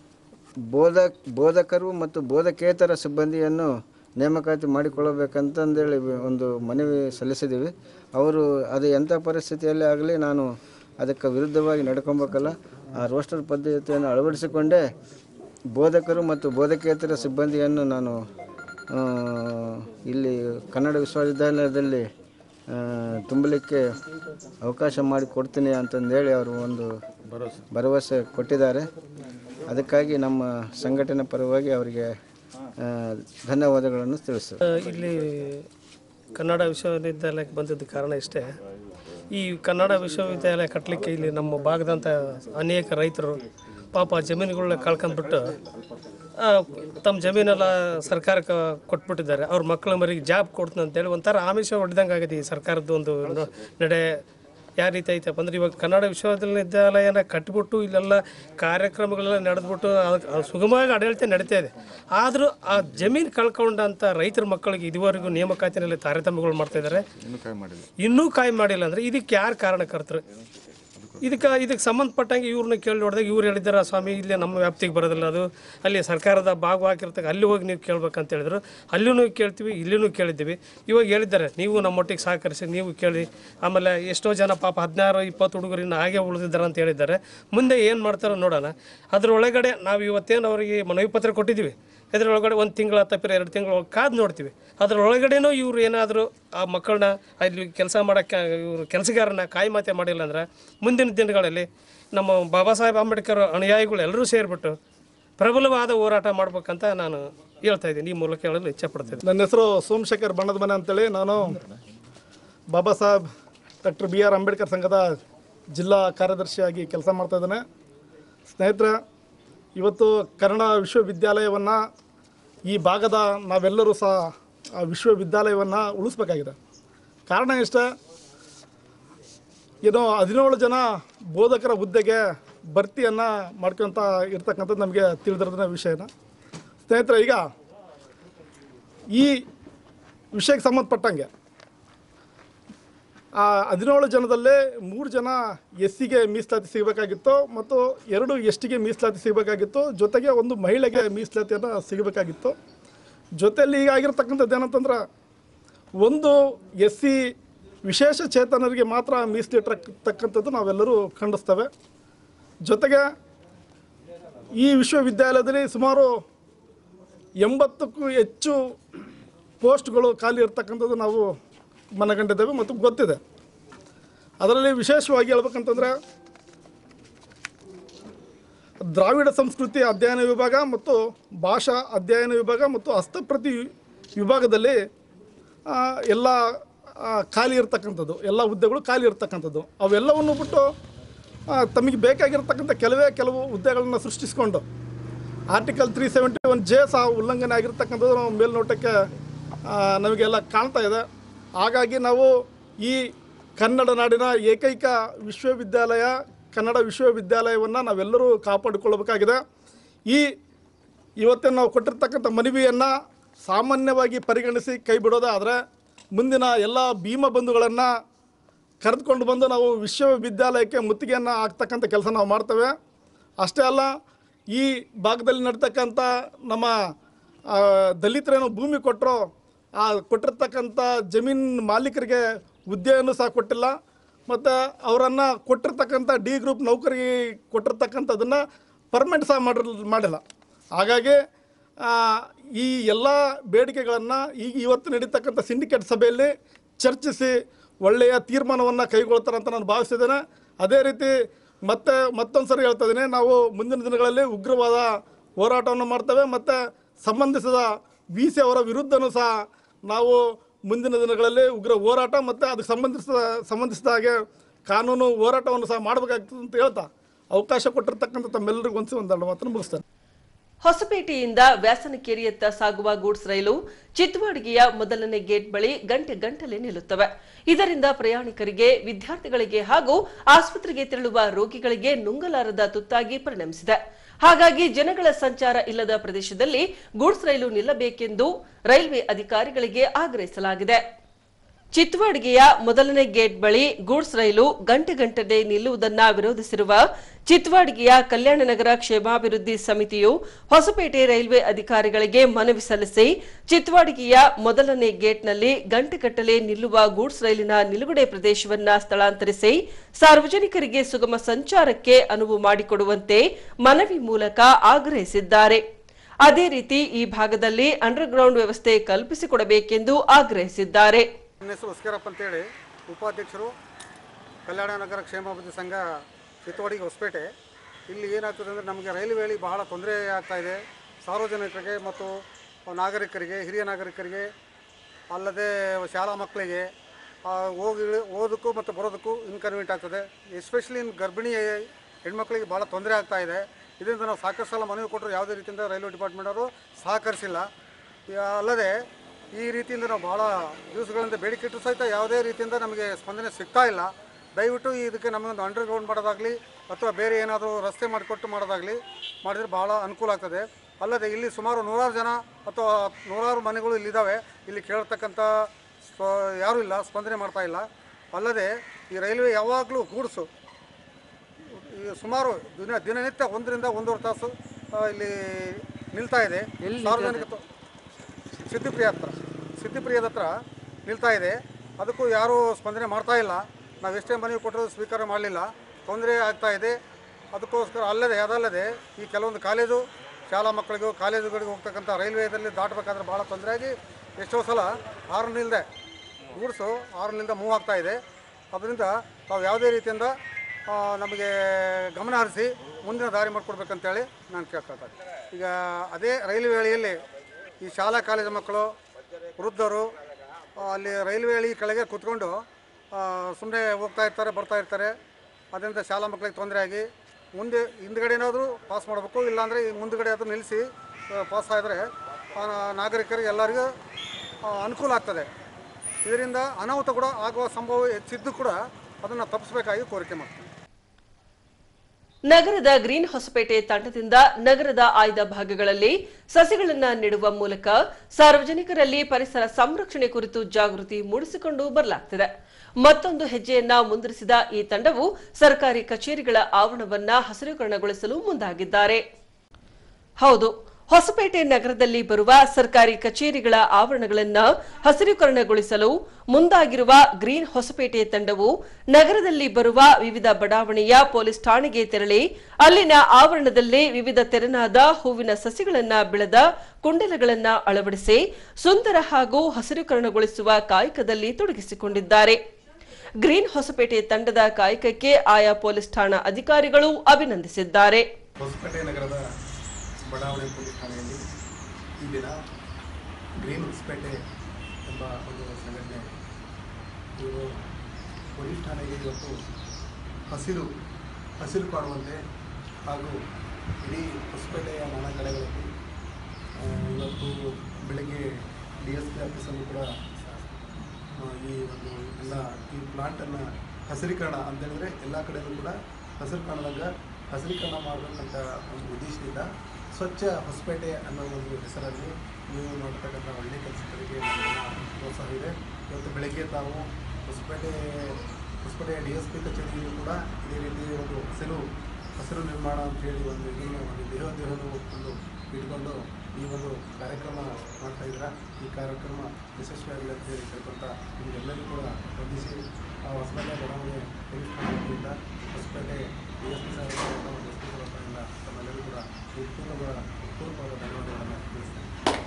F: ಬೋಧ ಬೋಧಕರು ಮತ್ತು ಬೋಧಕೇತರ ಸಿಬ್ಬಂದಿಯನ್ನು ನೇಮಕಾತಿ ಮಾಡಿಕೊಳ್ಳಬೇಕಂತಂದೇಳಿ ಒಂದು ಮನವಿ ಸಲ್ಲಿಸಿದ್ದೀವಿ ಅವರು ಅದು ಎಂಥ ಪರಿಸ್ಥಿತಿಯಲ್ಲೇ ಆಗಲಿ ನಾನು ಅದಕ್ಕೆ ವಿರುದ್ಧವಾಗಿ ನಡ್ಕೊಬೇಕಲ್ಲ ಆ ರೋಸ್ಟರ್ ಪದ್ಧತಿಯನ್ನು ಅಳವಡಿಸಿಕೊಂಡೇ ಬೋಧಕರು ಮತ್ತು ಬೋಧಕೇತರ ಸಿಬ್ಬಂದಿಯನ್ನು ನಾನು ಆ, ಇಲ್ಲಿ ಕನ್ನಡ ವಿಶ್ವವಿದ್ಯಾಲಯದಲ್ಲಿ ಆ, ತುಂಬಲಿಕ್ಕೆ ಅವಕಾಶ ಮಾಡಿಕೊಡ್ತೀನಿ ಅಂತಂದೇಳಿ ಅವರು ಒಂದು ಭರವಸೆ ಕೊಟ್ಟಿದ್ದಾರೆ ಅದಕ್ಕಾಗಿ ನಮ್ಮ ಸಂಘಟನೆ ಪರವಾಗಿ ಅವರಿಗೆ ಆ, ಧನ್ಯವಾದಗಳನ್ನು ತಿಳಿಸ್ತೇವೆ
G: ಇಲ್ಲಿ ಕನ್ನಡ ವಿಶ್ವವಿದ್ಯಾಲಯಕ್ಕೆ ಬಂದಿದ್ದ ಕಾರಣ ಇಷ್ಟೇ ಈ ಕನ್ನಡ ವಿಶ್ವವಿದ್ಯಾಲಯ ಕಟ್ಟಲಿಕ್ಕೆ ಇಲ್ಲಿ ನಮ್ಮ ಭಾಗದಂಥ ಅನೇಕ ರೈತರು ಪಾಪ ಜಮೀನುಗಳನ್ನ ಕಳ್ಕೊಂಡ್ಬಿಟ್ಟು ಆ, ತಮ್ಮ ಜಮೀನೆಲ್ಲ ಸರ್ಕಾರಕ್ಕೆ ಕೊಟ್ಬಿಟ್ಟಿದ್ದಾರೆ ಅವ್ರ ಮಕ್ಕಳ ಮರಿಗೆ ಜಾಬ್ ಕೊಡ್ತೀನಿ ಅಂತೇಳಿ ಒಂಥರ ಆಮಿಷ ಹೊಡೆದಂಗೆ ಆಗಿದೆ ಈ ಸರ್ಕಾರದ ಒಂದು ನ- ನಡೆ ಯಾವ ರೀತಿ ಐತಪ್ಪ ಅಂದ್ರೆ ಇವಾಗ ಕನ್ನಡ ವಿಶ್ವವಿದ್ಯಾಲಯನ ಕಟ್ಬಿಟ್ಟು ಇಲ್ಲೆಲ್ಲ ಕಾರ್ಯಕ್ರಮಗಳೆಲ್ಲ ನಡೆದ್ಬಿಟ್ಟು ಅದಕ್ಕೆ ಅದು ಸುಗಮವಾಗಿ ಆಡಳಿತ ನಡೀತಾ ಇದೆ ಆದರೂ ಆ ಜಮೀನು ಕಳ್ಕೊಂಡಂಥ ರೈತರ ಮಕ್ಕಳಿಗೆ ಇದುವರೆಗೂ ನೇಮಕಾತಿನಲ್ಲಿ ತಾರತಮ್ಯಗಳು ಮಾಡ್ತಾ ಇದ್ದಾರೆ ಇನ್ನೂ ಕಾಯಿ ಮಾಡಿಲ್ಲ ಅಂದರೆ ಇದಕ್ಕೆ ಯಾರು ಕಾರಣಕರ್ತರು ಇದಕ್ಕೆ ಇದಕ್ಕೆ ಸಂಬಂಧಪಟ್ಟಂಗೆ ಇವ್ರನ್ನ ಕೇಳಿ ನೋಡಿದಾಗ ಇವ್ರು ಹೇಳಿದ್ದಾರೆ ಸ್ವಾಮಿ ಇಲ್ಲಿ ನಮ್ಮ ವ್ಯಾಪ್ತಿಗೆ ಬರೋದಿಲ್ಲ ಅದು ಅಲ್ಲಿ ಸರ್ಕಾರದ ಭಾಗವಾಗಿರ್ತಕ್ಕ ಅಲ್ಲಿ ಹೋಗಿ ನೀವು ಕೇಳ್ಬೇಕಂತ ಹೇಳಿದ್ರು ಅಲ್ಲಿನೂ ಕೇಳ್ತೀವಿ ಇಲ್ಲಿನೂ ಕೇಳಿದ್ದೀವಿ ಇವಾಗ ಹೇಳಿದ್ದಾರೆ ನೀವು ನಮ್ಮೊಟ್ಟಿಗೆ ಸಹಕರಿಸಿ ನೀವು ಕೇಳಿ ಆಮೇಲೆ ಎಷ್ಟೋ ಜನ ಪಾಪ ಹದಿನಾರು ಇಪ್ಪತ್ತು ಹುಡುಗರಿನ ಹಾಗೆ ಉಳಿದಿದ್ದಾರೆ ಅಂತ ಹೇಳಿದ್ದಾರೆ ಮುಂದೆ ಏನು ಮಾಡ್ತಾರೋ ನೋಡೋಣ ಅದರೊಳಗಡೆ ನಾವು ಇವತ್ತೇನು ಅವರಿಗೆ ಮನವಿ ಪತ್ರ ಕೊಟ್ಟಿದ್ದೀವಿ ಇದರೊಳಗಡೆ ಒಂದು ತಿಂಗಳ ತಪ್ಪಿರ ಎರಡು ತಿಂಗಳು ಕಾದು ನೋಡ್ತೀವಿ ಅದರೊಳಗಡೆನೂ ಇವ್ರು ಏನಾದರೂ ಆ ಮಕ್ಕಳನ್ನ ಅಲ್ಲಿ ಕೆಲಸ ಮಾಡೋಕ್ಕೆ ಇವರು ಕೆಲಸಗಾರನ ಕಾಯಿ ಮಾತೆ ಮಾಡಿಲ್ಲ ಅಂದ್ರೆ ಮುಂದಿನ ದಿನಗಳಲ್ಲಿ ನಮ್ಮ ಬಾಬಾ ಸಾಹೇಬ್ ಅಂಬೇಡ್ಕರ್ ಅನುಯಾಯಿಗಳು ಎಲ್ಲರೂ ಸೇರಿಬಿಟ್ಟು ಪ್ರಬಲವಾದ ಹೋರಾಟ ಮಾಡ್ಬೇಕಂತ ನಾನು ಹೇಳ್ತಾ ಇದ್ದೀನಿ ಈ ಮೂಲಕ ಹೇಳಲು ಇಚ್ಛೆಪಡ್ತೀನಿ
H: ನನ್ನ ಹೆಸರು ಸೋಮಶೇಖರ್ ಬಣ್ಣದ ಮನೆ ಅಂತೇಳಿ ನಾನು Baba Saheb doctor B R Ambedkar ಸಂಘದ ಜಿಲ್ಲಾ ಕಾರ್ಯದರ್ಶಿಯಾಗಿ ಕೆಲಸ ಮಾಡ್ತಾ ಇದ್ದೇನೆ ಸ್ನೇಹಿತರೆ ಇವತ್ತು ಕನ್ನಡ ವಿಶ್ವವಿದ್ಯಾಲಯವನ್ನು ಈ ಭಾಗದ ನಾವೆಲ್ಲರೂ ಸಹ ಆ ವಿಶ್ವವಿದ್ಯಾಲಯವನ್ನು ಉಳಿಸ್ಬೇಕಾಗಿದೆ ಕಾರಣ ಇಷ್ಟೇ ಏನೋ ಹದಿನೇಳು ಜನ ಬೋಧಕರ ಹುದ್ದೆಗೆ ಭರ್ತಿಯನ್ನು ಮಾಡ್ಕೊತ ಇರ್ತಕ್ಕಂಥದ್ದು ನಮಗೆ ತಿಳಿದಿರೋದನ್ನ ವಿಷಯನ ಸ್ನೇಹಿತರೆ ಈಗ ಈ ವಿಷಯಕ್ಕೆ ಸಂಬಂಧಪಟ್ಟಂಗೆ ಆ ಹದಿನೇಳು ಜನದಲ್ಲೇ ಮೂರು ಜನ ಎಸ್ ಸಿಗೆ ಮೀಸಲಾತಿ ಸಿಗಬೇಕಾಗಿತ್ತು ಮತ್ತು ಎರಡು ಎಸ್ ಟಿಗೆ ಮೀಸಲಾತಿ ಸಿಗಬೇಕಾಗಿತ್ತು ಜೊತೆಗೆ ಒಂದು ಮಹಿಳೆಗೆ ಮೀಸಲಾತಿಯನ್ನು ಸಿಗಬೇಕಾಗಿತ್ತು ಜೊತೆಯಲ್ಲಿ ಈಗ ಆಗಿರ್ತಕ್ಕಂಥದ್ದು ಏನಂತಂದ್ರೆ ಒಂದು ಎಸ್ ಸಿ ವಿಶೇಷ ಚೇತನರಿಗೆ ಮಾತ್ರ ಮೀಸಲಿಟ್ಟಿರ್ತಕ್ಕಂಥದ್ದು ನಾವೆಲ್ಲರೂ ಖಂಡಿಸ್ತೇವೆ ಜೊತೆಗೆ ಈ ವಿಶ್ವವಿದ್ಯಾಲಯದಲ್ಲಿ ಸುಮಾರು ಎಂಬತ್ತಕ್ಕೂ ಹೆಚ್ಚು ಪೋಸ್ಟ್ಗಳು ಖಾಲಿ ಇರ್ತಕ್ಕಂಥದ್ದು ನಾವು ಮನಗಂಡಿದ್ದೇವೆ ಮತ್ತು ಗೊತ್ತಿದೆ ಅದರಲ್ಲಿ ವಿಶೇಷವಾಗಿ ಹೇಳ್ಬೇಕಂತಂದರೆ ದ್ರಾವಿಡ ಸಂಸ್ಕೃತಿ ಅಧ್ಯಯನ ವಿಭಾಗ ಮತ್ತು ಭಾಷಾ ಅಧ್ಯಯನ ವಿಭಾಗ ಮತ್ತು ಹಸ್ತಪ್ರತಿ ವಿಭಾಗದಲ್ಲಿ ಆ, ಎಲ್ಲ ಆ, ಖಾಲಿ ಇರ್ತಕ್ಕಂಥದ್ದು ಎಲ್ಲ ಹುದ್ದೆಗಳು ಖಾಲಿ ಇರ್ತಕ್ಕಂಥದ್ದು ಅವೆಲ್ಲವನ್ನು ಬಿಟ್ಟು ಆ, ತಮಗೆ ಬೇಕಾಗಿರ್ತಕ್ಕಂಥ ಕೆಲವೇ ಕೆಲವು ಹುದ್ದೆಗಳನ್ನು ಸೃಷ್ಟಿಸಿಕೊಂಡು article three seventy one J ಸಹ ಉಲ್ಲಂಘನೆ ಆಗಿರ್ತಕ್ಕಂಥದ್ದು ನಾವು ಮೇಲ್ನೋಟಕ್ಕೆ ಆ, ನಮಗೆಲ್ಲ ಕಾಣ್ತಾ ಇದೆ ಹಾಗಾಗಿ ನಾವು ಈ ಕನ್ನಡ ನಾಡಿನ ಏಕೈಕ ವಿಶ್ವವಿದ್ಯಾಲಯ ಕನ್ನಡ ವಿಶ್ವವಿದ್ಯಾಲಯವನ್ನು ನಾವೆಲ್ಲರೂ ಕಾಪಾಡಿಕೊಳ್ಳಬೇಕಾಗಿದೆ ಈ ಇವತ್ತೇನು ನಾವು ಕೊಟ್ಟಿರ್ತಕ್ಕಂಥ ಮನವಿಯನ್ನು ಸಾಮಾನ್ಯವಾಗಿ ಪರಿಗಣಿಸಿ ಕೈ ಬಿಡೋದಾದರೆ ಮುಂದಿನ ಎಲ್ಲ ಭೀಮ ಬಂಧುಗಳನ್ನು ಕರೆದುಕೊಂಡು ಬಂದು ನಾವು ವಿಶ್ವವಿದ್ಯಾಲಯಕ್ಕೆ ಮುತ್ತಿಗೆಯನ್ನು ಹಾಕ್ತಕ್ಕಂಥ ಕೆಲಸ ನಾವು ಮಾಡ್ತೇವೆ ಅಷ್ಟೇ ಅಲ್ಲ ಈ ಭಾಗದಲ್ಲಿ ನಡ್ತಕ್ಕಂಥ ನಮ್ಮ ಆ, ದಲಿತರೇನು ಭೂಮಿ ಕೊಟ್ಟರೋ ಆ ಕೊಟ್ಟಿರ್ತಕ್ಕಂಥ ಜಮೀನು ಮಾಲೀಕರಿಗೆ ಹುದ್ದೆಯನ್ನು ಸಹ ಕೊಟ್ಟಿಲ್ಲ ಮತ್ತು ಅವರನ್ನು ಕೊಟ್ಟಿರ್ತಕ್ಕಂಥ ಡಿ ಗ್ರೂಪ್ ನೌಕರಿಗೆ ಕೊಟ್ಟಿರ್ತಕ್ಕಂಥದ್ದನ್ನು ಪರ್ಮನೆಂಟ್ ಸಹ ಮಾಡಿರ್ ಮಾಡಿಲ್ಲ ಹಾಗಾಗಿ ಆ, ಈ ಎಲ್ಲ ಬೇಡಿಕೆಗಳನ್ನು ಈಗ ಇವತ್ತು ನಡೀತಕ್ಕಂಥ ಸಿಂಡಿಕೇಟ್ ಸಭೆಯಲ್ಲಿ ಚರ್ಚಿಸಿ ಒಳ್ಳೆಯ ತೀರ್ಮಾನವನ್ನು ಕೈಗೊಳ್ತಾರೆ ಅಂತ ನಾನು ಭಾವಿಸಿದ್ದೇನೆ ಅದೇ ರೀತಿ ಮತ್ತೆ ಮತ್ತೊಂದು ಸರಿ ಹೇಳ್ತಾ ಇದ್ದೀನಿ ನಾವು ಮುಂದಿನ ದಿನಗಳಲ್ಲಿ ಉಗ್ರವಾದ ಹೋರಾಟವನ್ನು ಮಾಡ್ತೇವೆ ಮತ್ತು ಸಂಬಂಧಿಸಿದ ವಿ ಸಿ ಅವರ ವಿರುದ್ಧನೂ ಸಹ ನಾವು ಮುಂದಿನ ದಿನಗಳಲ್ಲಿ ಉಗ್ರ ಹೋರಾಟ ಮತ್ತು ಅದಕ್ಕೆ ಸಂಬಂಧಿಸಿದ ಸಂಬಂಧಿಸಿದ ಹಾಗೆ ಕಾನೂನು ಹೋರಾಟವನ್ನು ಸಹ ಮಾಡಬೇಕಾಗ್ತದೆ ಅಂತ ಹೇಳ್ತಾ ಅವಕಾಶ ಕೊಟ್ಟಿರ್ತಕ್ಕಂಥ ತಮ್ಮೆಲ್ಲರಿಗೂ ಒಂದ್ಸಿ ಒಂದು ಮಾತನ್ನು ಮುಗಿಸ್ತೇನೆ
A: ಹೊಸಪೇಟೆಯಿಂದ ವ್ಯಾಸನಕೇರಿಯತ್ತ ಸಾಗುವ ಗೂಡ್ಸ್ ರೈಲು ಚಿತ್ತವಾಡಿಗೆಯ ಮೊದಲನೇ ಗೇಟ್ ಬಳಿ ಗಂಟೆ ಗಂಟಲೆ ನಿಲ್ಲುತ್ತವೆ ಇದರಿಂದ ಪ್ರಯಾಣಿಕರಿಗೆ ವಿದ್ಯಾರ್ಥಿಗಳಿಗೆ ಹಾಗೂ ಆಸ್ಪತ್ರೆಗೆ ತೆರಳುವ ರೋಗಿಗಳಿಗೆ ನುಂಗಲಾರದ ತುತ್ತಾಗಿ ಪರಿಣಮಿಸಿದೆ ಹಾಗಾಗಿ ಜನಗಳ ಸಂಚಾರ ಇಲ್ಲದ ಪ್ರದೇಶದಲ್ಲಿ ಗೂಡ್ಸ್ ರೈಲು ನಿಲ್ಲಬೇಕೆಂದು ರೈಲ್ವೆ ಅಧಿಕಾರಿಗಳಿಗೆ ಆಗ್ರಹಿಸಲಾಗಿದೆ ಚಿತ್ವಾಡ್ಗಿಯ ಮೊದಲನೇ ಗೇಟ್ ಬಳಿ ಗೂಡ್ಸ್ ರೈಲು ಗಂಟೆ ಗಂಟೆ ನಿಲ್ಲುವುದನ್ನ ವಿರೋಧಿಸಿರುವ ಚಿತ್ವಾಡ್ಗಿಯ ಕಲ್ಯಾಣನಗರ ಕ್ಷೇಮಾಭಿವೃದ್ಧಿ ಸಮಿತಿಯು ಹೊಸಪೇಟೆ ರೈಲ್ವೆ ಅಧಿಕಾರಿಗಳಿಗೆ ಮನವಿ ಸಲ್ಲಿಸಿ ಚಿತ್ವಾಡ್ಗಿಯ ಮೊದಲನೇ ಗೇಟ್ನಲ್ಲಿ ಗಂಟೆಗಟ್ಟಲೆ ನಿಲ್ಲುವ ಗೂಡ್ಸ್ ರೈಲಿನ ನಿಲುಗಡೆ ಪ್ರದೇಶವನ್ನ ಸ್ಥಳಾಂತರಿಸಿ ಸಾರ್ವಜನಿಕರಿಗೆ ಸುಗಮ ಸಂಚಾರಕ್ಕೆ ಅನುವು ಮಾಡಿಕೊಡುವಂತೆ ಮನವಿ ಮೂಲಕ ಆಗ್ರಹಿಸಿದ್ದಾರೆ ಅದೇ ರೀತಿ ಈ ಭಾಗದಲ್ಲಿ ಅಂಡರ್ಗ್ರೌಂಡ್ ವ್ಯವಸ್ಥೆ ಕಲ್ಪಿಸಿಕೊಡಬೇಕೆಂದು ಆಗ್ರಹಿಸಿದ್ದಾರೆ
I: ನನ್ನ ಹೆಸರು ಉಸ್ಕರಪ್ಪ ಅಂತೇಳಿ ಉಪಾಧ್ಯಕ್ಷರು ಕಲ್ಯಾಣ ನಗರ ಕ್ಷೇಮಾಭಿವೃದ್ಧಿ ಸಂಘ ಚಿತ್ತೋಡಿಗೆ ಹೊಸಪೇಟೆ ಇಲ್ಲಿ ಏನಾಗ್ತದೆ ಅಂದರೆ ನಮಗೆ ರೈಲ್ವೆ ಹೇಳಿ ಬಹಳ ತೊಂದರೆ ಆಗ್ತಾ ಇದೆ ಸಾರ್ವಜನಿಕರಿಗೆ ಮತ್ತು ನಾಗರಿಕರಿಗೆ ಹಿರಿಯ ನಾಗರಿಕರಿಗೆ ಅಲ್ಲದೆ ಶಾಲಾ ಮಕ್ಕಳಿಗೆ ಆ, ಹೋಗಿ ಓದೋಕ್ಕೂ ಮತ್ತು ಬರೋದಕ್ಕೂ ಇನ್ಕನ್ವೀನಿಯಂಟ್ ಆಗ್ತದೆ ಎಸ್ಪೆಷಲಿ ಇನ್ ಗರ್ಭಿಣಿ ಹೆಣ್ಮಕ್ಳಿಗೆ ಭಾಳ ತೊಂದರೆ ಆಗ್ತಾ ಇದೆ ಇದರಿಂದ ನಾವು ಸಾಕಷ್ಟು ಸಲ ಮನವಿ ಕೊಟ್ಟರು ಯಾವುದೇ ರೀತಿಯಿಂದ ರೈಲ್ವೆ ಡಿಪಾರ್ಟ್ಮೆಂಟ್ ಅವರು ಸಹಕರಿಸಿಲ್ಲ ಯಾ- ಅಲ್ಲದೆ ಈ ರೀತಿಯಿಂದ ನಾವು ಭಾಳ ದಿವಸಗಳಿಂದ ಬೇಡಿಕೆ ಇಟ್ಟರು ಸಹಿತ ಯಾವುದೇ ರೀತಿಯಿಂದ ನಮಗೆ ಸ್ಪಂದನೆ ಸಿಗ್ತಾ ಇಲ್ಲ ದಯವಿಟ್ಟು ಇದಕ್ಕೆ ನಮಗೊಂದು ಅಂಡರ್ಗ್ರೌಂಡ್ ಮಾಡೋದಾಗಲಿ ಅಥವಾ ಬೇರೆ ಏನಾದರೂ ರಸ್ತೆ ಮಾಡಿಕೊಟ್ಟು ಮಾಡೋದಾಗಲಿ ಮಾಡಿದರೆ ಭಾಳ ಅನುಕೂಲ ಆಗ್ತದೆ ಅಲ್ಲದೆ ಇಲ್ಲಿ ಸುಮಾರು ನೂರಾರು ಜನ ಅಥವಾ ನೂರಾರು ಮನೆಗಳು ಇಲ್ಲಿದ್ದಾವೆ ಇಲ್ಲಿ ಕೇಳ್ತಕ್ಕಂಥ ಸ್ವ ಯಾರೂ ಇಲ್ಲ ಸ್ಪಂದನೆ ಮಾಡ್ತಾ ಇಲ್ಲ ಅಲ್ಲದೆ ಈ ರೈಲ್ವೆ ಯಾವಾಗಲೂ ಗೂಡ್ಸು ಈ ಸುಮಾರು ದಿನ ದಿನನಿತ್ಯ ಒಂದರಿಂದ ಒಂದೂವರೆ ತಾಸು ಆ, ಇಲ್ಲಿ ನಿಲ್ತಾ ಇದೆ ಸಾರ್ವಜನಿಕ ತೊ- ಸಿದ್ಧಿಪ್ರಿಯ ಹತ್ರ ಸಿದ್ಧಿಪ್ರಿಯದ ಹತ್ರ ನಿಲ್ತಾ ಇದೆ ಅದಕ್ಕೂ ಯಾರೂ ಸ್ಪಂದನೆ ಮಾಡ್ತಾ ಇಲ್ಲ ನಾವು ಎಷ್ಟೇ ಮನವಿ ಕೊಟ್ಟರು ಸ್ವೀಕಾರ ಮಾಡಲಿಲ್ಲ ತೊಂದರೆ ಆಗ್ತಾ ಇದೆ ಅದಕ್ಕೋಸ್ಕರ ಅಲ್ಲದೆ ಅದಲ್ಲದೆ ಈ ಕೆಲವೊಂದು ಕಾಲೇಜು ಶಾಲಾ ಮಕ್ಕಳಿಗೂ ಕಾಲೇಜುಗಳಿಗೆ ಹೋಗ್ತಕ್ಕಂಥ ರೈಲ್ವೇದಲ್ಲಿ ದಾಟಬೇಕಾದ್ರೆ ಭಾಳ ತೊಂದರೆ ಆಗಿ ಎಷ್ಟೋ ಸಲ ಹಾರ್ನ್ ಇಲ್ಲದೆ ಗೂಡ್ಸು ಹಾರ್ನ್ನಿಂದ ಮೂವ್ ಆಗ್ತಾ ಇದೆ ಅದರಿಂದ ನಾವು ಯಾವುದೇ ರೀತಿಯಿಂದ ಆ, ನಮಗೆ ಗಮನ ಹರಿಸಿ ಮುಂದಿನ ದಾರಿ ಮಾಡಿಕೊಡ್ಬೇಕಂತೇಳಿ ನಾನು ಕೇಳ್ಕೊಳ್ತಾ ಇದ್ದೀನಿ. ಈಗ ಅದೇ ರೈಲ್ವೆ ಹಳಿಯಲ್ಲಿ ಈ ಶಾಲಾ ಕಾಲೇಜು ಮಕ್ಕಳು ವೃದ್ಧರು ಆ, ಅಲ್ಲಿ ರೈಲ್ವೆ ಹಳಿ ಕೆಳಗೆ ಕೂತ್ಕೊಂಡು ಸುಮ್ಮನೆ ಹೋಗ್ತಾ ಇರ್ತಾರೆ ಬರ್ತಾ ಇರ್ತಾರೆ ಅದರಿಂದ ಶಾಲಾ ಮಕ್ಕಳಿಗೆ ತೊಂದರೆ ಆಗಿ ಮುಂದೆ ಹಿಂದ್ಗಡೆನಾದರೂ ಪಾಸ್ ಮಾಡಬೇಕು ಇಲ್ಲಾಂದರೆ ಈ ಮುಂದ್ಗಡೆ ಅದು ನಿಲ್ಲಿಸಿ ಪಾಸ್ ಆದರೆ ನಾಗರಿಕರಿಗೆ ಎಲ್ಲರಿಗೂ ಆ, ಅನುಕೂಲ ಆಗ್ತದೆ ಇದರಿಂದ ಅನಾಹುತ ಕೂಡ ಆಗುವ ಸಂಭವ ಹೆಚ್ಚಿದ್ದು ಕೂಡ ಅದನ್ನು ತಪ್ಪಿಸಬೇಕಾಗಿ ಕೋರಿಕೆ ಮಾಡ್ತೀನಿ
A: ನಗರದ ಗ್ರೀನ್ ಹೊಸಪೇಟೆ ತಂಡದಿಂದ ನಗರದ ಆಯ್ದ ಭಾಗಗಳಲ್ಲಿ ಸಸಿಗಳನ್ನ ನೆಡುವ ಮೂಲಕ ಸಾರ್ವಜನಿಕರಲ್ಲಿ ಪರಿಸರ ಸಂರಕ್ಷಣೆ ಕುರಿತು ಜಾಗೃತಿ ಮೂಡಿಸಿಕೊಂಡು ಬರಲಾಗ್ತಿದೆ ಮತ್ತೊಂದು ಹೆಜ್ಜೆಯನ್ನ ಮುಂದುವರಿಸಿದ ಈ ತಂಡವು ಸರ್ಕಾರಿ ಕಚೇರಿಗಳ ಆವರಣವನ್ನ ಹಸಿರುಕರಣಗೊಳಿಸಲು ಮುಂದಾಗಿದ್ದಾರೆ ಹೌದು ಹೊಸಪೇಟೆ ನಗರದಲ್ಲಿ ಬರುವ ಸರ್ಕಾರಿ ಕಚೇರಿಗಳ ಆವರಣಗಳನ್ನ ಹಸಿರುಕರಣಗೊಳಿಸಲು ಮುಂದಾಗಿರುವ ಗ್ರೀನ್ ಹೊಸಪೇಟೆ ತಂಡವು ನಗರದಲ್ಲಿ ಬರುವ ವಿವಿಧ ಬಡಾವಣೆಯ ಪೊಲೀಸ್ ಠಾಣೆಗೆ ತೆರಳಿ ಅಲ್ಲಿನ ಆವರಣದಲ್ಲಿ ವಿವಿಧ ತೆರನಾದ ಹೂವಿನ ಸಸಿಗಳನ್ನ ಬೆಳೆದ ಕುಂಡಲಗಳನ್ನ ಅಳವಡಿಸಿ ಸುಂದರ ಹಾಗೂ ಹಸಿರುಕರಣಗೊಳಿಸುವ ಕಾಯಕದಲ್ಲಿ ತೊಡಗಿಸಿಕೊಂಡಿದ್ದಾರೆ ಗ್ರೀನ್ ಹೊಸಪೇಟೆ ತಂಡದ ಕಾಯಕಕ್ಕೆ ಆಯಾ ಪೊಲೀಸ್ ಠಾಣಾ ಅಧಿಕಾರಿಗಳು ಅಭಿನಂದಿಸಿದ್ದಾರೆ
J: ಹೊಸಪೇಟೆ ನಗರದ ಬಡಾವಣೆ ಪೊಲೀಸ್ ಠಾಣೆಯಲ್ಲಿ ಈ ದಿನ ಗ್ರೀನ್ ಹೊಸಪೇಟೆ ಎಂಬ ಒಂದು ಸಂಘಟನೆ ಇವರು ಪೊಲೀಸ್ ಠಾಣೆಗೆ ಇವತ್ತು ಹಸಿರು ಹಸಿರು ಕಾಣುವಂತೆ ಹಾಗೂ ಇಡೀ ಹೊಸಪೇಟೆಯ ನಾನಾ ಕಡೆಗಳಲ್ಲಿ ಆ, ಇವತ್ತು ಬೆಳಗ್ಗೆ ಡಿ ಎಸ್ ಪಿ ಆಫೀಸಲ್ಲೂ ಕೂಡ ಆ, ಈ ಒಂದು ಎಲ್ಲ ಈ ಪ್ಲಾಂಟನ್ನು ಹಸಿರೀಕರಣ ಅಂತ ಹೇಳಿದ್ರೆ ಎಲ್ಲ ಕಡೆಯಲ್ಲೂ ಕೂಡ ಹಸಿರು ಕಾಣದಂಗ ಹಸಿರೀಕರಣ ಮಾಡಬೇಕಂತ ಒಂದು ಉದ್ದೇಶದಿಂದ ಸ್ವಚ್ಛ ಹೊಸಪೇಟೆ ಅನ್ನೋ ಒಂದು ಹೆಸರಲ್ಲಿ ನೀವು ನೋಡ್ತಕ್ಕಂಥ ಒಳ್ಳೆಯ ಕೆಲಸಗಳಿಗೆ ನಮ್ಮನ್ನ ಪ್ರೋತ್ಸಾಹ ಇದೆ ಇವತ್ತು ಬೆಳಗ್ಗೆ ತಾವು ಹೊಸಪೇಟೆ ಹೊಸಪೇಟೆಯ ಡಿ ಎಸ್ ಪಿ ಕಚೇರಿಯಲ್ಲೂ ಕೂಡ ಇದೇ ರೀತಿ ಒಂದು ಹಸಿರು ಹಸಿರು ನಿರ್ಮಾಣ ಅಂತೇಳಿ ಒಂದು ಇದನ್ನು ಒಂದು ದೇಹ ದೇಹವನ್ನು ಒಂದು ಇಟ್ಕೊಂಡು ಈ ಒಂದು ಕಾರ್ಯಕ್ರಮ ಮಾಡ್ತಾ ಇದ್ದೀರಾ ಈ ಕಾರ್ಯಕ್ರಮ ಯಶಸ್ವಿಯಾಗಲಿ ಅಂತ ಹೇಳಿ ಕೇಳ್ಕೊಳ್ತಾ ನಿಮಗೆಲ್ಲರಿಗೂ ಕೂಡ ವಂದಿಸಿ ಆ ಹೊಸಪೇಟೆ ಬಡಾವಣೆ ಪೊಲೀಸ್ ಠಾಣೆ ವತಿಯಿಂದ Hospet D S P sir S P sir ವತಿಯಿಂದ ತಮ್ಮೆಲ್ಲರಿಗೂ ಕೂಡ ಉತ್ಪೂರ್ವ ಉತ್ಪೂರ್ವವಾದ ಧನ್ಯವಾದಗಳನ್ನು ತಿಳಿಸ್ತೇನೆ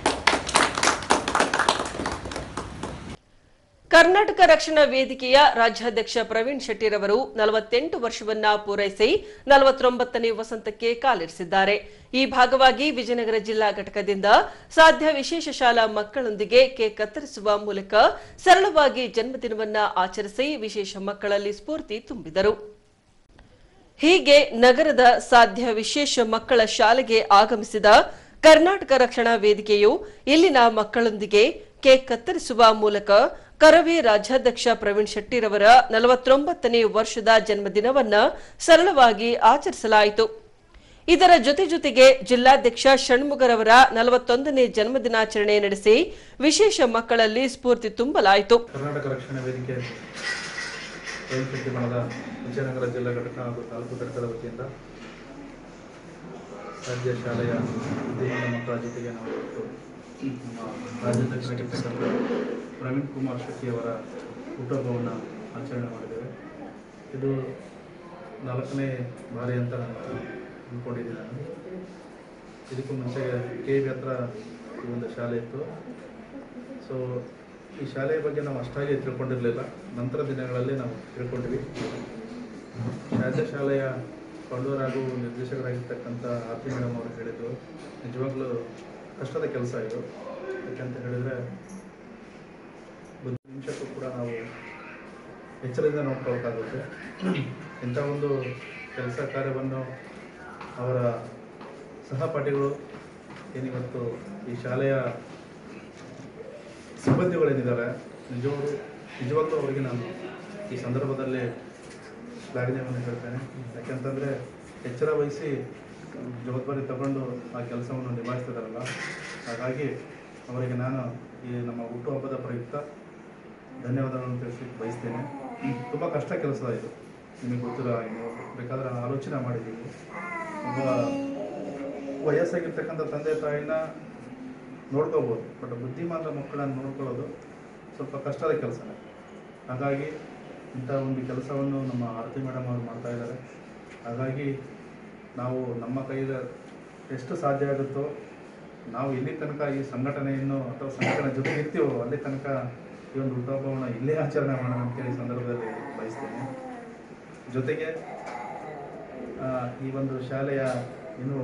A: ಕರ್ನಾಟಕ ರಕ್ಷಣಾ ವೇದಿಕೆಯ ರಾಜ್ಯಾಧ್ಯಕ್ಷ ಪ್ರವೀಣ್ ಶೆಟ್ಟಿರವರು ನಲವತ್ತೆಂಟು ವರ್ಷವನ್ನ ಪೂರೈಸಿ ನಲವತ್ತೊಂಬತ್ತನೇ ವಸಂತಕ್ಕೆ ಕಾಲಿರಿಸಿದ್ದಾರೆ ಈ ಭಾಗವಾಗಿ ವಿಜಯನಗರ ಜಿಲ್ಲಾ ಘಟಕದಿಂದ ಸಾಧ್ಯ ವಿಶೇಷ ಶಾಲಾ ಮಕ್ಕಳೊಂದಿಗೆ ಕೇಕ್ ಕತ್ತರಿಸುವ ಮೂಲಕ ಸರಳವಾಗಿ ಜನ್ಮದಿನವನ್ನ ಆಚರಿಸಿ ವಿಶೇಷ ಮಕ್ಕಳಲ್ಲಿ ಸ್ಫೂರ್ತಿ ತುಂಬಿದರು ಹೀಗೆ ನಗರದ ಸಾಧ್ಯ ವಿಶೇಷ ಮಕ್ಕಳ ಶಾಲೆಗೆ ಆಗಮಿಸಿದ ಕರ್ನಾಟಕ ರಕ್ಷಣಾ ವೇದಿಕೆಯು ಇಲ್ಲಿನ ಮಕ್ಕಳೊಂದಿಗೆ ಕೇಕ್ ಕತ್ತರಿಸುವ ಮೂಲಕ ಕರವೇ ರಾಜ್ಯಾಧ್ಯಕ್ಷ ಪ್ರವೀಣ್ ಶೆಟ್ಟಿರವರ ನಲವತ್ತೊಂಬತ್ತನೇ ವರ್ಷದ ಜನ್ಮದಿನವನ್ನ ಸರಳವಾಗಿ ಆಚರಿಸಲಾಯಿತು ಇದರ ಜೊತೆ ಜೊತೆಗೆ ಜಿಲ್ಲಾಧ್ಯಕ್ಷ ಷಣ್ಮುಗರವರ ನಲವತ್ತೊಂದನೇ ಜನ್ಮದಿನಾಚರಣೆ ನಡೆಸಿ ವಿಶೇಷ ಮಕ್ಕಳಲ್ಲಿ ಸ್ಫೂರ್ತಿ ತುಂಬಲಾಯಿತು
K: ಕರ್ನಾಟಕ ರಕ್ಷಣಾ ವೇದಿಕೆ ಶೆಟ್ಟಿ ಬಣದ ವಿಜಯನಗರ ಜಿಲ್ಲಾ ಘಟಕ ಹಾಗೂ ತಾಲೂಕು ಘಟಕದ ವತಿಯಿಂದ ರಾಜ್ಯ ಶಾಲೆಯ ವಿದ್ಯಾರ್ಥಿ ಮಕ್ಕಳ ಜೊತೆಗೆ ನಾವು ಇವತ್ತು ನಮ್ಮ ರಾಜ್ಯಾಧ್ಯಕ್ಷರಾಗಿರ್ತಕ್ಕಂಥ ಪ್ರವೀಣ್ ಕುಮಾರ್ ಶೆಟ್ಟಿಯವರ ಹುಟ್ಟುಹಬ್ಬವನ್ನು ಆಚರಣೆ ಮಾಡಿದ್ದೇವೆ ಇದು ನಾಲ್ಕನೇ ಬಾರಿ ಅಂತ ನಾನು ಅಂದ್ಕೊಂಡಿದ್ದೀನಿ ನಾನು ಇದಕ್ಕೂ ಮುಂಚೆ ಕೆ ವಿ ಹತ್ರ ಈ ಒಂದು ಶಾಲೆ ಇತ್ತು ಸೊ ಈ ಶಾಲೆಯ ಬಗ್ಗೆ ನಾವು ಅಷ್ಟಾಗಿ ತಿಳ್ಕೊಂಡಿರಲಿಲ್ಲ ನಂತರ ದಿನಗಳಲ್ಲಿ ನಾವು ತಿಳ್ಕೊಂಡ್ವಿ ರಾಜ್ಯ ಶಾಲೆಯ ಫೌಂಡರ್ ಹಾಗೂ ನಿರ್ದೇಶಕರಾಗಿರ್ತಕ್ಕಂಥ ಆರ್ತಿ ಮೇಡಮ್ ಅವರು ಹೇಳಿದರು ನಿಜವಾಗ್ಲೂ ಕಷ್ಟದ ಕೆಲಸ ಇದು ಯಾಕಂತ ಹೇಳಿದರೆ ಒಂದು ನಿಮಿಷಕ್ಕೂ ಕೂಡ ನಾವು ಎಚ್ಚರದಿಂದ ನೋಡ್ಕೊಳ್ಬೇಕಾಗುತ್ತೆ ಇಂಥ ಒಂದು ಕೆಲಸ ಕಾರ್ಯವನ್ನು ಅವರ ಸಹಪಾಠಿಗಳು ಏನಿವತ್ತು ಈ ಶಾಲೆಯ ಸಿಬ್ಬಂದಿಗಳೇನಿದ್ದಾರೆ ನಿಜವಾಗ್ಲೂ ನಿಜವಾಗ್ಲೂ ಅವರಿಗೆ ನಾನು ಈ ಸಂದರ್ಭದಲ್ಲಿ ಶ್ಲಾಘನೆಯನ್ನು ಹೇಳ್ತೇನೆ ಯಾಕೆಂತಂದರೆ ಎಚ್ಚರ ವಹಿಸಿ ಜವಾಬ್ದಾರಿ ತಗೊಂಡು ಆ ಕೆಲಸವನ್ನು ನಿಭಾಯಿಸ್ತಿದ್ದಾರಲ್ಲ ಹಾಗಾಗಿ ಅವರಿಗೆ ನಾನು ಈ ನಮ್ಮ ಹುಟ್ಟುಹಬ್ಬದ ಪ್ರಯುಕ್ತ ಧನ್ಯವಾದಗಳನ್ನು ತಿಳಿಸ್ಲಿಕ್ಕೆ ಬಯಸ್ತೇನೆ ತುಂಬ ಕಷ್ಟ ಕೆಲಸ ಇದು ನಿಮಗೆ ಗೊತ್ತಿರೋ ಹಾಗೆ ನೀವು ಬೇಕಾದ್ರೆ ಆಲೋಚನೆ ಮಾಡಿದ್ದೀವಿ ಒಬ್ಬ ವಯಸ್ಸಾಗಿರ್ತಕ್ಕಂಥ ತಂದೆ ತಾಯಿನ ನೋಡ್ಕೋಬೋದು ಬಟ್ ಬುದ್ಧಿಮಾಂದ ಮಕ್ಕಳನ್ನು ನೋಡ್ಕೊಳ್ಳೋದು ಸ್ವಲ್ಪ ಕಷ್ಟದ ಕೆಲಸನೇ ಹಾಗಾಗಿ ಇಂಥ ಒಂದು ಕೆಲಸವನ್ನು ನಮ್ಮ ಆರತಿ ಮೇಡಮ್ ಅವರು ಮಾಡ್ತಾ ಇದ್ದಾರೆ ಹಾಗಾಗಿ ನಾವು ನಮ್ಮ ಕೈಲ ಎಷ್ಟು ಸಾಧ್ಯ ಆಗುತ್ತೋ ನಾವು ಎಲ್ಲಿ ತನಕ ಈ ಸಂಘಟನೆಯನ್ನು ಅಥವಾ ಸಂಘಟನೆ ಜೊತೆ ಇರ್ತೀವೋ ಅಲ್ಲಿ ತನಕ ಈ ಒಂದು ಹುಟ್ಟುಹಬ್ಬವನ್ನು ಇಲ್ಲೇ ಆಚರಣೆ ಮಾಡೋಣ ಅಂತೇಳಿ ಈ ಸಂದರ್ಭದಲ್ಲಿ ಬಯಸ್ತೇನೆ ಜೊತೆಗೆ ಆ, ಈ ಒಂದು ಶಾಲೆಯ ಇನ್ನು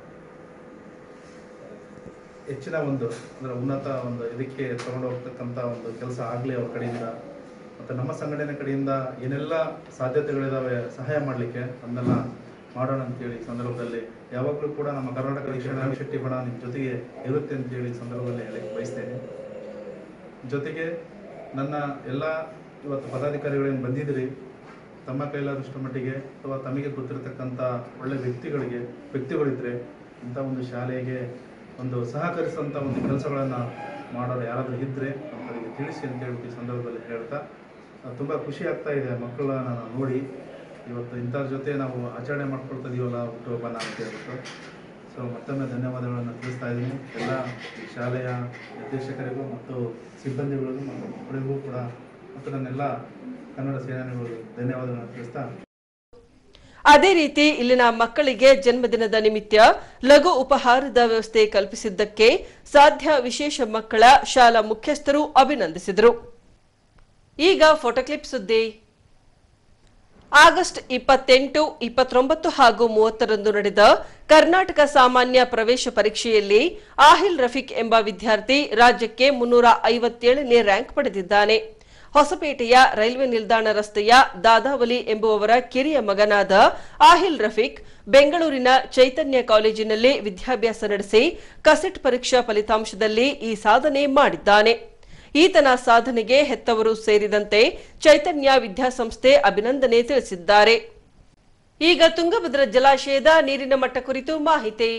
K: ಹೆಚ್ಚಿನ ಒಂದು ಅಂದರೆ ಉನ್ನತ ಒಂದು ಇದಕ್ಕೆ ತಗೊಂಡು ಹೋಗ್ತಕ್ಕಂಥ ಒಂದು ಕೆಲಸ ಆಗಲಿ ಅವ್ರ ಕಡೆಯಿಂದ ಮತ್ತು ನಮ್ಮ ಸಂಘಟನೆ ಕಡೆಯಿಂದ ಏನೆಲ್ಲ ಸಾಧ್ಯತೆಗಳಿದಾವೆ ಸಹಾಯ ಮಾಡಲಿಕ್ಕೆ ಅದನ್ನೆಲ್ಲ ಮಾಡೋಣ ಅಂತೇಳಿ ಈ ಸಂದರ್ಭದಲ್ಲಿ ಯಾವಾಗಲೂ ಕೂಡ ನಮ್ಮ ಕರ್ನಾಟಕ ಶಿಕ್ಷಣ ಶೆಟ್ಟಿ ಬಣ ನಿಮ್ಮ ಜೊತೆಗೆ ಇರುತ್ತೆ ಅಂತೇಳಿ ಈ ಸಂದರ್ಭದಲ್ಲಿ ಹೇಳಕ್ಕೆ ಬಯಸ್ತೇನೆ ಜೊತೆಗೆ ನನ್ನ ಎಲ್ಲ ಇವತ್ತು ಪದಾಧಿಕಾರಿಗಳೇನು ಬಂದಿದ್ದೀರಿ ತಮ್ಮ ಕೈಲಾದಷ್ಟು ಮಟ್ಟಿಗೆ ಅಥವಾ ತಮಗೆ ಗೊತ್ತಿರತಕ್ಕಂಥ ಒಳ್ಳೆ ವ್ಯಕ್ತಿಗಳಿಗೆ ವ್ಯಕ್ತಿಗಳಿದ್ರೆ ಇಂಥ ಒಂದು ಶಾಲೆಗೆ ಒಂದು ಸಹಕರಿಸುವಂಥ ಒಂದು ಕೆಲಸಗಳನ್ನು ಮಾಡೋರು ಯಾರಾದರೂ ಇದ್ದರೆ ಅವರಿಗೆ ತಿಳಿಸಿ ಅಂತ ಹೇಳ್ಬಿಟ್ಟು ಈ ಸಂದರ್ಭದಲ್ಲಿ ಹೇಳ್ತಾ ತುಂಬ ಖುಷಿ ಆಗ್ತಾ ಇದೆ ಮಕ್ಕಳನ್ನ ನಾನು ನೋಡಿ ಇವತ್ತು ಇಂಥವ್ರ ಜೊತೆ ನಾವು ಆಚರಣೆ ಮಾಡ್ಕೊಳ್ತಾ ಇದೀವಲ್ಲ ಹುಟ್ಟುಹಬ್ಬನ ಅಂತ ಹೇಳ್ಬಿಟ್ಟು ಸೊ ಮತ್ತೊಮ್ಮೆ ಧನ್ಯವಾದಗಳನ್ನು ತಿಳಿಸ್ತಾ ಇದ್ದೀನಿ ಎಲ್ಲ ಈ ಶಾಲೆಯ ನಿರ್ದೇಶಕರಿಗೂ ಮತ್ತು ಸಿಬ್ಬಂದಿಗಳಿಗೂ ಮತ್ತು ಮಕ್ಕಳಿಗೂ ಕೂಡ ಮತ್ತು ನನ್ನೆಲ್ಲ ಕನ್ನಡ ಸೇನಾನಿಗಳಿಗೂ ಧನ್ಯವಾದಗಳನ್ನು ತಿಳಿಸ್ತಾ
A: ಅದೇ ರೀತಿ ಇಲ್ಲಿನ ಮಕ್ಕಳಿಗೆ ಜನ್ಮದಿನದ ನಿಮಿತ್ತ ಲಘು ಉಪಹಾರದ ವ್ಯವಸ್ಥೆ ಕಲ್ಪಿಸಿದ್ದಕ್ಕೆ ಸಾಧ್ಯ ವಿಶೇಷ ಮಕ್ಕಳ ಶಾಲಾ ಮುಖ್ಯಸ್ಥರು ಅಭಿನಂದಿಸಿದರು ಈಗ ಫೋಟೋ ಕ್ಲಿಪ್ ಸುದ್ದಿ ಆಗಸ್ಟ್ ಇಪ್ಪತ್ತೆಂಟು ಇಪ್ಪತ್ತೊಂಬತ್ತು ಹಾಗೂ ಮೂವತ್ತರಂದು ನಡೆದ ಕರ್ನಾಟಕ ಸಾಮಾನ್ಯ ಪ್ರವೇಶ ಪರೀಕ್ಷೆಯಲ್ಲಿ ಆಹಿಲ್ ರಫೀಕ್ ಎಂಬ ವಿದ್ಯಾರ್ಥಿ ರಾಜ್ಯಕ್ಕೆ ಮುನ್ನೂರ ಐವತ್ತೇಳನೇ ರ್ಯಾಂಕ್ ಪಡೆದಿದ್ದಾನೆ ಹೊಸಪೇಟೆಯ ರೈಲ್ವೆ ನಿಲ್ದಾಣ ರಸ್ತೆಯ ದಾದಾವಲಿ ಎಂಬುವವರ ಕಿರಿಯ ಮಗನಾದ ಆಹಿಲ್ ರಫೀಕ್ ಬೆಂಗಳೂರಿನ ಚೈತನ್ಯ ಕಾಲೇಜಿನಲ್ಲಿ ವಿದ್ಯಾಭ್ಯಾಸ ನಡೆಸಿ ಕಸೆಟ್ ಪರೀಕ್ಷಾ ಫಲಿತಾಂಶದಲ್ಲಿ ಈ ಸಾಧನೆ ಮಾಡಿದ್ದಾನೆ ಈತನ ಸಾಧನೆಗೆ ಹೆತ್ತವರು ಸೇರಿದಂತೆ ಚೈತನ್ಯ ವಿದ್ಯಾಸಂಸ್ಥೆ ಅಭಿನಂದನೆ ತಿಳಿಸಿದ್ದಾರೆ ಈಗ ತುಂಗಭದ್ರಾ ಜಲಾಶಯದ ನೀರಿನ ಮಟ್ಟ ಕುರಿತು ಮಾಹಿತಿ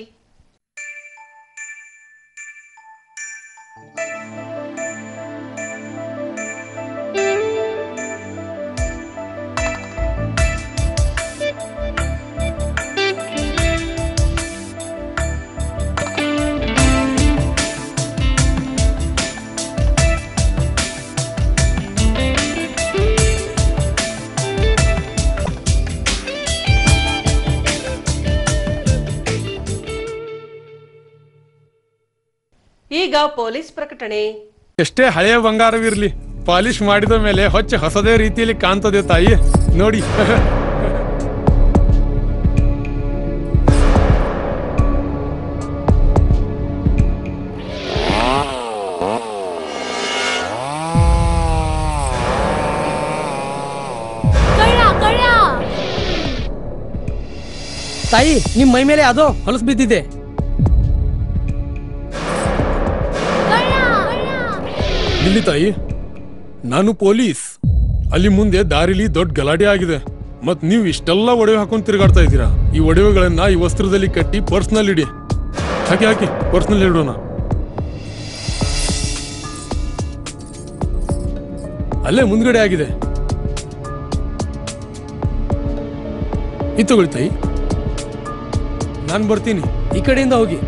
A: ಈಗ ಪೊಲೀಸ್ ಪ್ರಕಟಣೆ
L: ಎಷ್ಟೇ ಹಳೆಯ ಬಂಗಾರವಿರ್ಲಿ ಪಾಲಿಶ್ ಮಾಡಿದ ಮೇಲೆ ಹೊಚ್ಚ ಹೊಸದೇ ರೀತಿಯಲ್ಲಿ ಕಾಣ್ತದೆ ತಾಯಿ ನೋಡಿ
M: ತಾಯಿ ನಿಮ್ ಮೈ ಮೇಲೆ ಅದೋ ಹೊಲಸು ಬಿದ್ದಿದೆ
L: ಇಲ್ಲಿ ತಾಯಿ ನಾನು ಪೊಲೀಸ್ ಅಲ್ಲಿ ಮುಂದೆ ದಾರಿಲಿ ದೊಡ್ಡ ಗಲಾಟೆ ಆಗಿದೆ ಮತ್ ನೀವು ಇಷ್ಟೆಲ್ಲ ಒಡವೆ ಹಾಕೊಂಡ್ ತಿರುಗಾಡ್ತಾ ಇದ್ದೀರಾ ಈ ಒಡವೆಗಳನ್ನ ಈ ವಸ್ತ್ರದಲ್ಲಿ ಕಟ್ಟಿ ಪರ್ಸ್ನಲ್ಲಿ ಇಡಿ ಹಾಕಿ ಹಾಕಿ ಪರ್ಸ್ನಲ್ಲಿ ಇಡೋಣ ಅಲ್ಲೇ ಮುಂದ್ಗಡೆ ಆಗಿದೆ ಇದು ತಗೊಳ್ಳಿ ತಾಯಿ ನಾನು ಬರ್ತೀನಿ
M: ಈ ಕಡೆಯಿಂದ ಹೋಗಿ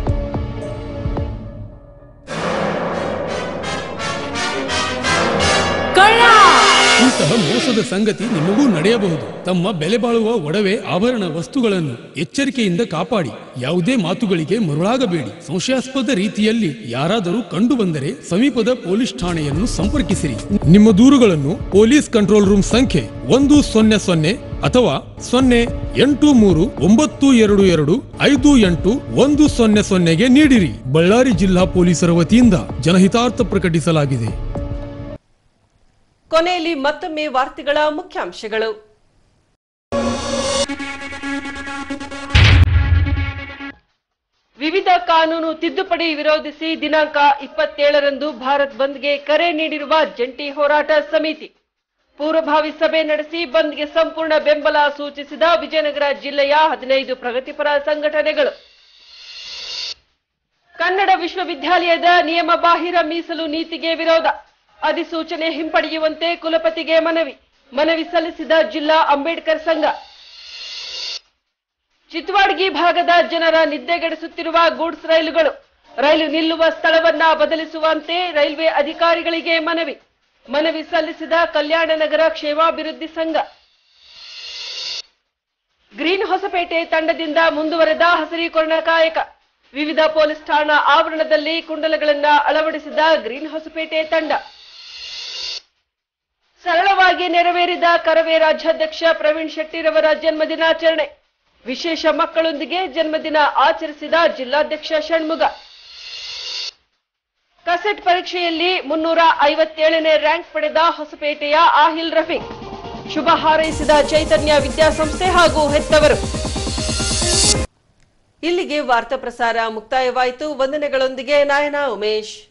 N: ಇಂತಹ ಮೋಸದ ಸಂಗತಿ ನಿಮಗೂ ನಡೆಯಬಹುದು ತಮ್ಮ ಬೆಲೆ ಬಾಳುವ ಒಡವೆ ಆಭರಣ ವಸ್ತುಗಳನ್ನು ಎಚ್ಚರಿಕೆಯಿಂದ ಕಾಪಾಡಿ ಯಾವುದೇ ಮಾತುಗಳಿಗೆ ಮರುಳಾಗಬೇಡಿ ಸಂಶಯಾಸ್ಪದ ರೀತಿಯಲ್ಲಿ ಯಾರಾದರೂ ಕಂಡು ಬಂದರೆ ಸಮೀಪದ ಪೊಲೀಸ್ ಠಾಣೆಯನ್ನು ಸಂಪರ್ಕಿಸಿರಿ ನಿಮ್ಮ ದೂರುಗಳನ್ನು ಪೊಲೀಸ್ ಕಂಟ್ರೋಲ್ ರೂಮ್ ಸಂಖ್ಯೆ ಒಂದು ಸೊನ್ನೆ ಸೊನ್ನೆ ಅಥವಾ ಸೊನ್ನೆ ಎಂಟು ಮೂರು ಒಂಬತ್ತು ಎರಡು ಎರಡು ಐದು ಎಂಟು ಒಂದು ಸೊನ್ನೆ ಸೊನ್ನೆಗೆ ನೀಡಿರಿ ಬಳ್ಳಾರಿ ಜಿಲ್ಲಾ ಪೊಲೀಸರ ವತಿಯಿಂದ ಜನಹಿತಾರ್ಥ ಪ್ರಕಟಿಸಲಾಗಿದೆ
A: ಕೊನೆಯಲ್ಲಿ ಮತ್ತೊಮ್ಮೆ ವಾರ್ತೆಗಳ ಮುಖ್ಯಾಂಶಗಳು ವಿವಿಧ ಕಾನೂನು ತಿದ್ದುಪಡಿ ವಿರೋಧಿಸಿ ದಿನಾಂಕ ಇಪ್ಪತ್ತೇಳರಂದು ಭಾರತ್ ಬಂದ್ಗೆ ಕರೆ ನೀಡಿರುವ ಜಂಟಿ ಹೋರಾಟ ಸಮಿತಿ ಪೂರ್ವಭಾವಿ ಸಭೆ ನಡೆಸಿ ಬಂದ್ಗೆ ಸಂಪೂರ್ಣ ಬೆಂಬಲ ಸೂಚಿಸಿದ ವಿಜಯನಗರ ಜಿಲ್ಲೆಯ ಹದಿನೈದು ಪ್ರಗತಿಪರ ಸಂಘಟನೆಗಳು ಕನ್ನಡ ವಿಶ್ವವಿದ್ಯಾಲಯದ ನಿಯಮ ಬಾಹಿರ ಮೀಸಲು ನೀತಿಗೆ ವಿರೋಧ ಅಧಿಸೂಚನೆ ಹಿಂಪಡೆಯುವಂತೆ ಕುಲಪತಿಗೆ ಮನವಿ ಮನವಿ ಸಲ್ಲಿಸಿದ ಜಿಲ್ಲಾ ಅಂಬೇಡ್ಕರ್ ಸಂಘ ಚಿತ್ವಾಡ್ಗಿ ಭಾಗದ ಜನರ ನಿದ್ದೆಗೆಡಿಸುತ್ತಿರುವ ಗೂಡ್ಸ್ ರೈಲುಗಳು ರೈಲು ನಿಲ್ಲುವ ಸ್ಥಳವನ್ನ ಬದಲಿಸುವಂತೆ ರೈಲ್ವೆ ಅಧಿಕಾರಿಗಳಿಗೆ ಮನವಿ ಮನವಿ ಸಲ್ಲಿಸಿದ ಕಲ್ಯಾಣ ನಗರ ಕ್ಷೇಮಾಭಿವೃದ್ಧಿ ಸಂಘ ಗ್ರೀನ್ ಹೊಸಪೇಟೆ ತಂಡದಿಂದ ಮುಂದುವರೆದ ಹಸಿರೀಕರಣ ಕಾಯಕ ವಿವಿಧ ಪೊಲೀಸ್ ಠಾಣಾ ಆವರಣದಲ್ಲಿ ಕುಂಡಲಗಳನ್ನ ಅಳವಡಿಸಿದ ಗ್ರೀನ್ ಹೊಸಪೇಟೆ ತಂಡ ಸರಳವಾಗಿ ನೆರವೇರಿದ ಕರವೇ ರಾಜ್ಯಾಧ್ಯಕ್ಷ ಪ್ರವೀಣ್ ಶೆಟ್ಟಿರವರ ಜನ್ಮದಿನಾಚರಣೆ ವಿಶೇಷ ಮಕ್ಕಳೊಂದಿಗೆ ಜನ್ಮದಿನ ಆಚರಿಸಿದ ಜಿಲ್ಲಾಧ್ಯಕ್ಷ ಷಣ್ಮುಗ ಕಸೆಟ್ ಪರೀಕ್ಷೆಯಲ್ಲಿ ಮುನ್ನೂರ ಐವತ್ತೇಳನೇ ರ್ಯಾಂಕ್ ಪಡೆದ ಹೊಸಪೇಟೆಯ ಆಹಿಲ್ ರಫೀಕ್ ಶುಭ ಹಾರೈಸಿದ ಚೈತನ್ಯ ವಿದ್ಯಾಸಂಸ್ಥೆ ಹಾಗೂ ಹೆತ್ತವರು ಇಲ್ಲಿಗೆ ವಾರ್ತಾ ಪ್ರಸಾರ ಮುಕ್ತಾಯವಾಯಿತು ವಂದನೆಗಳೊಂದಿಗೆ ನಾಯನ ಉಮೇಶ್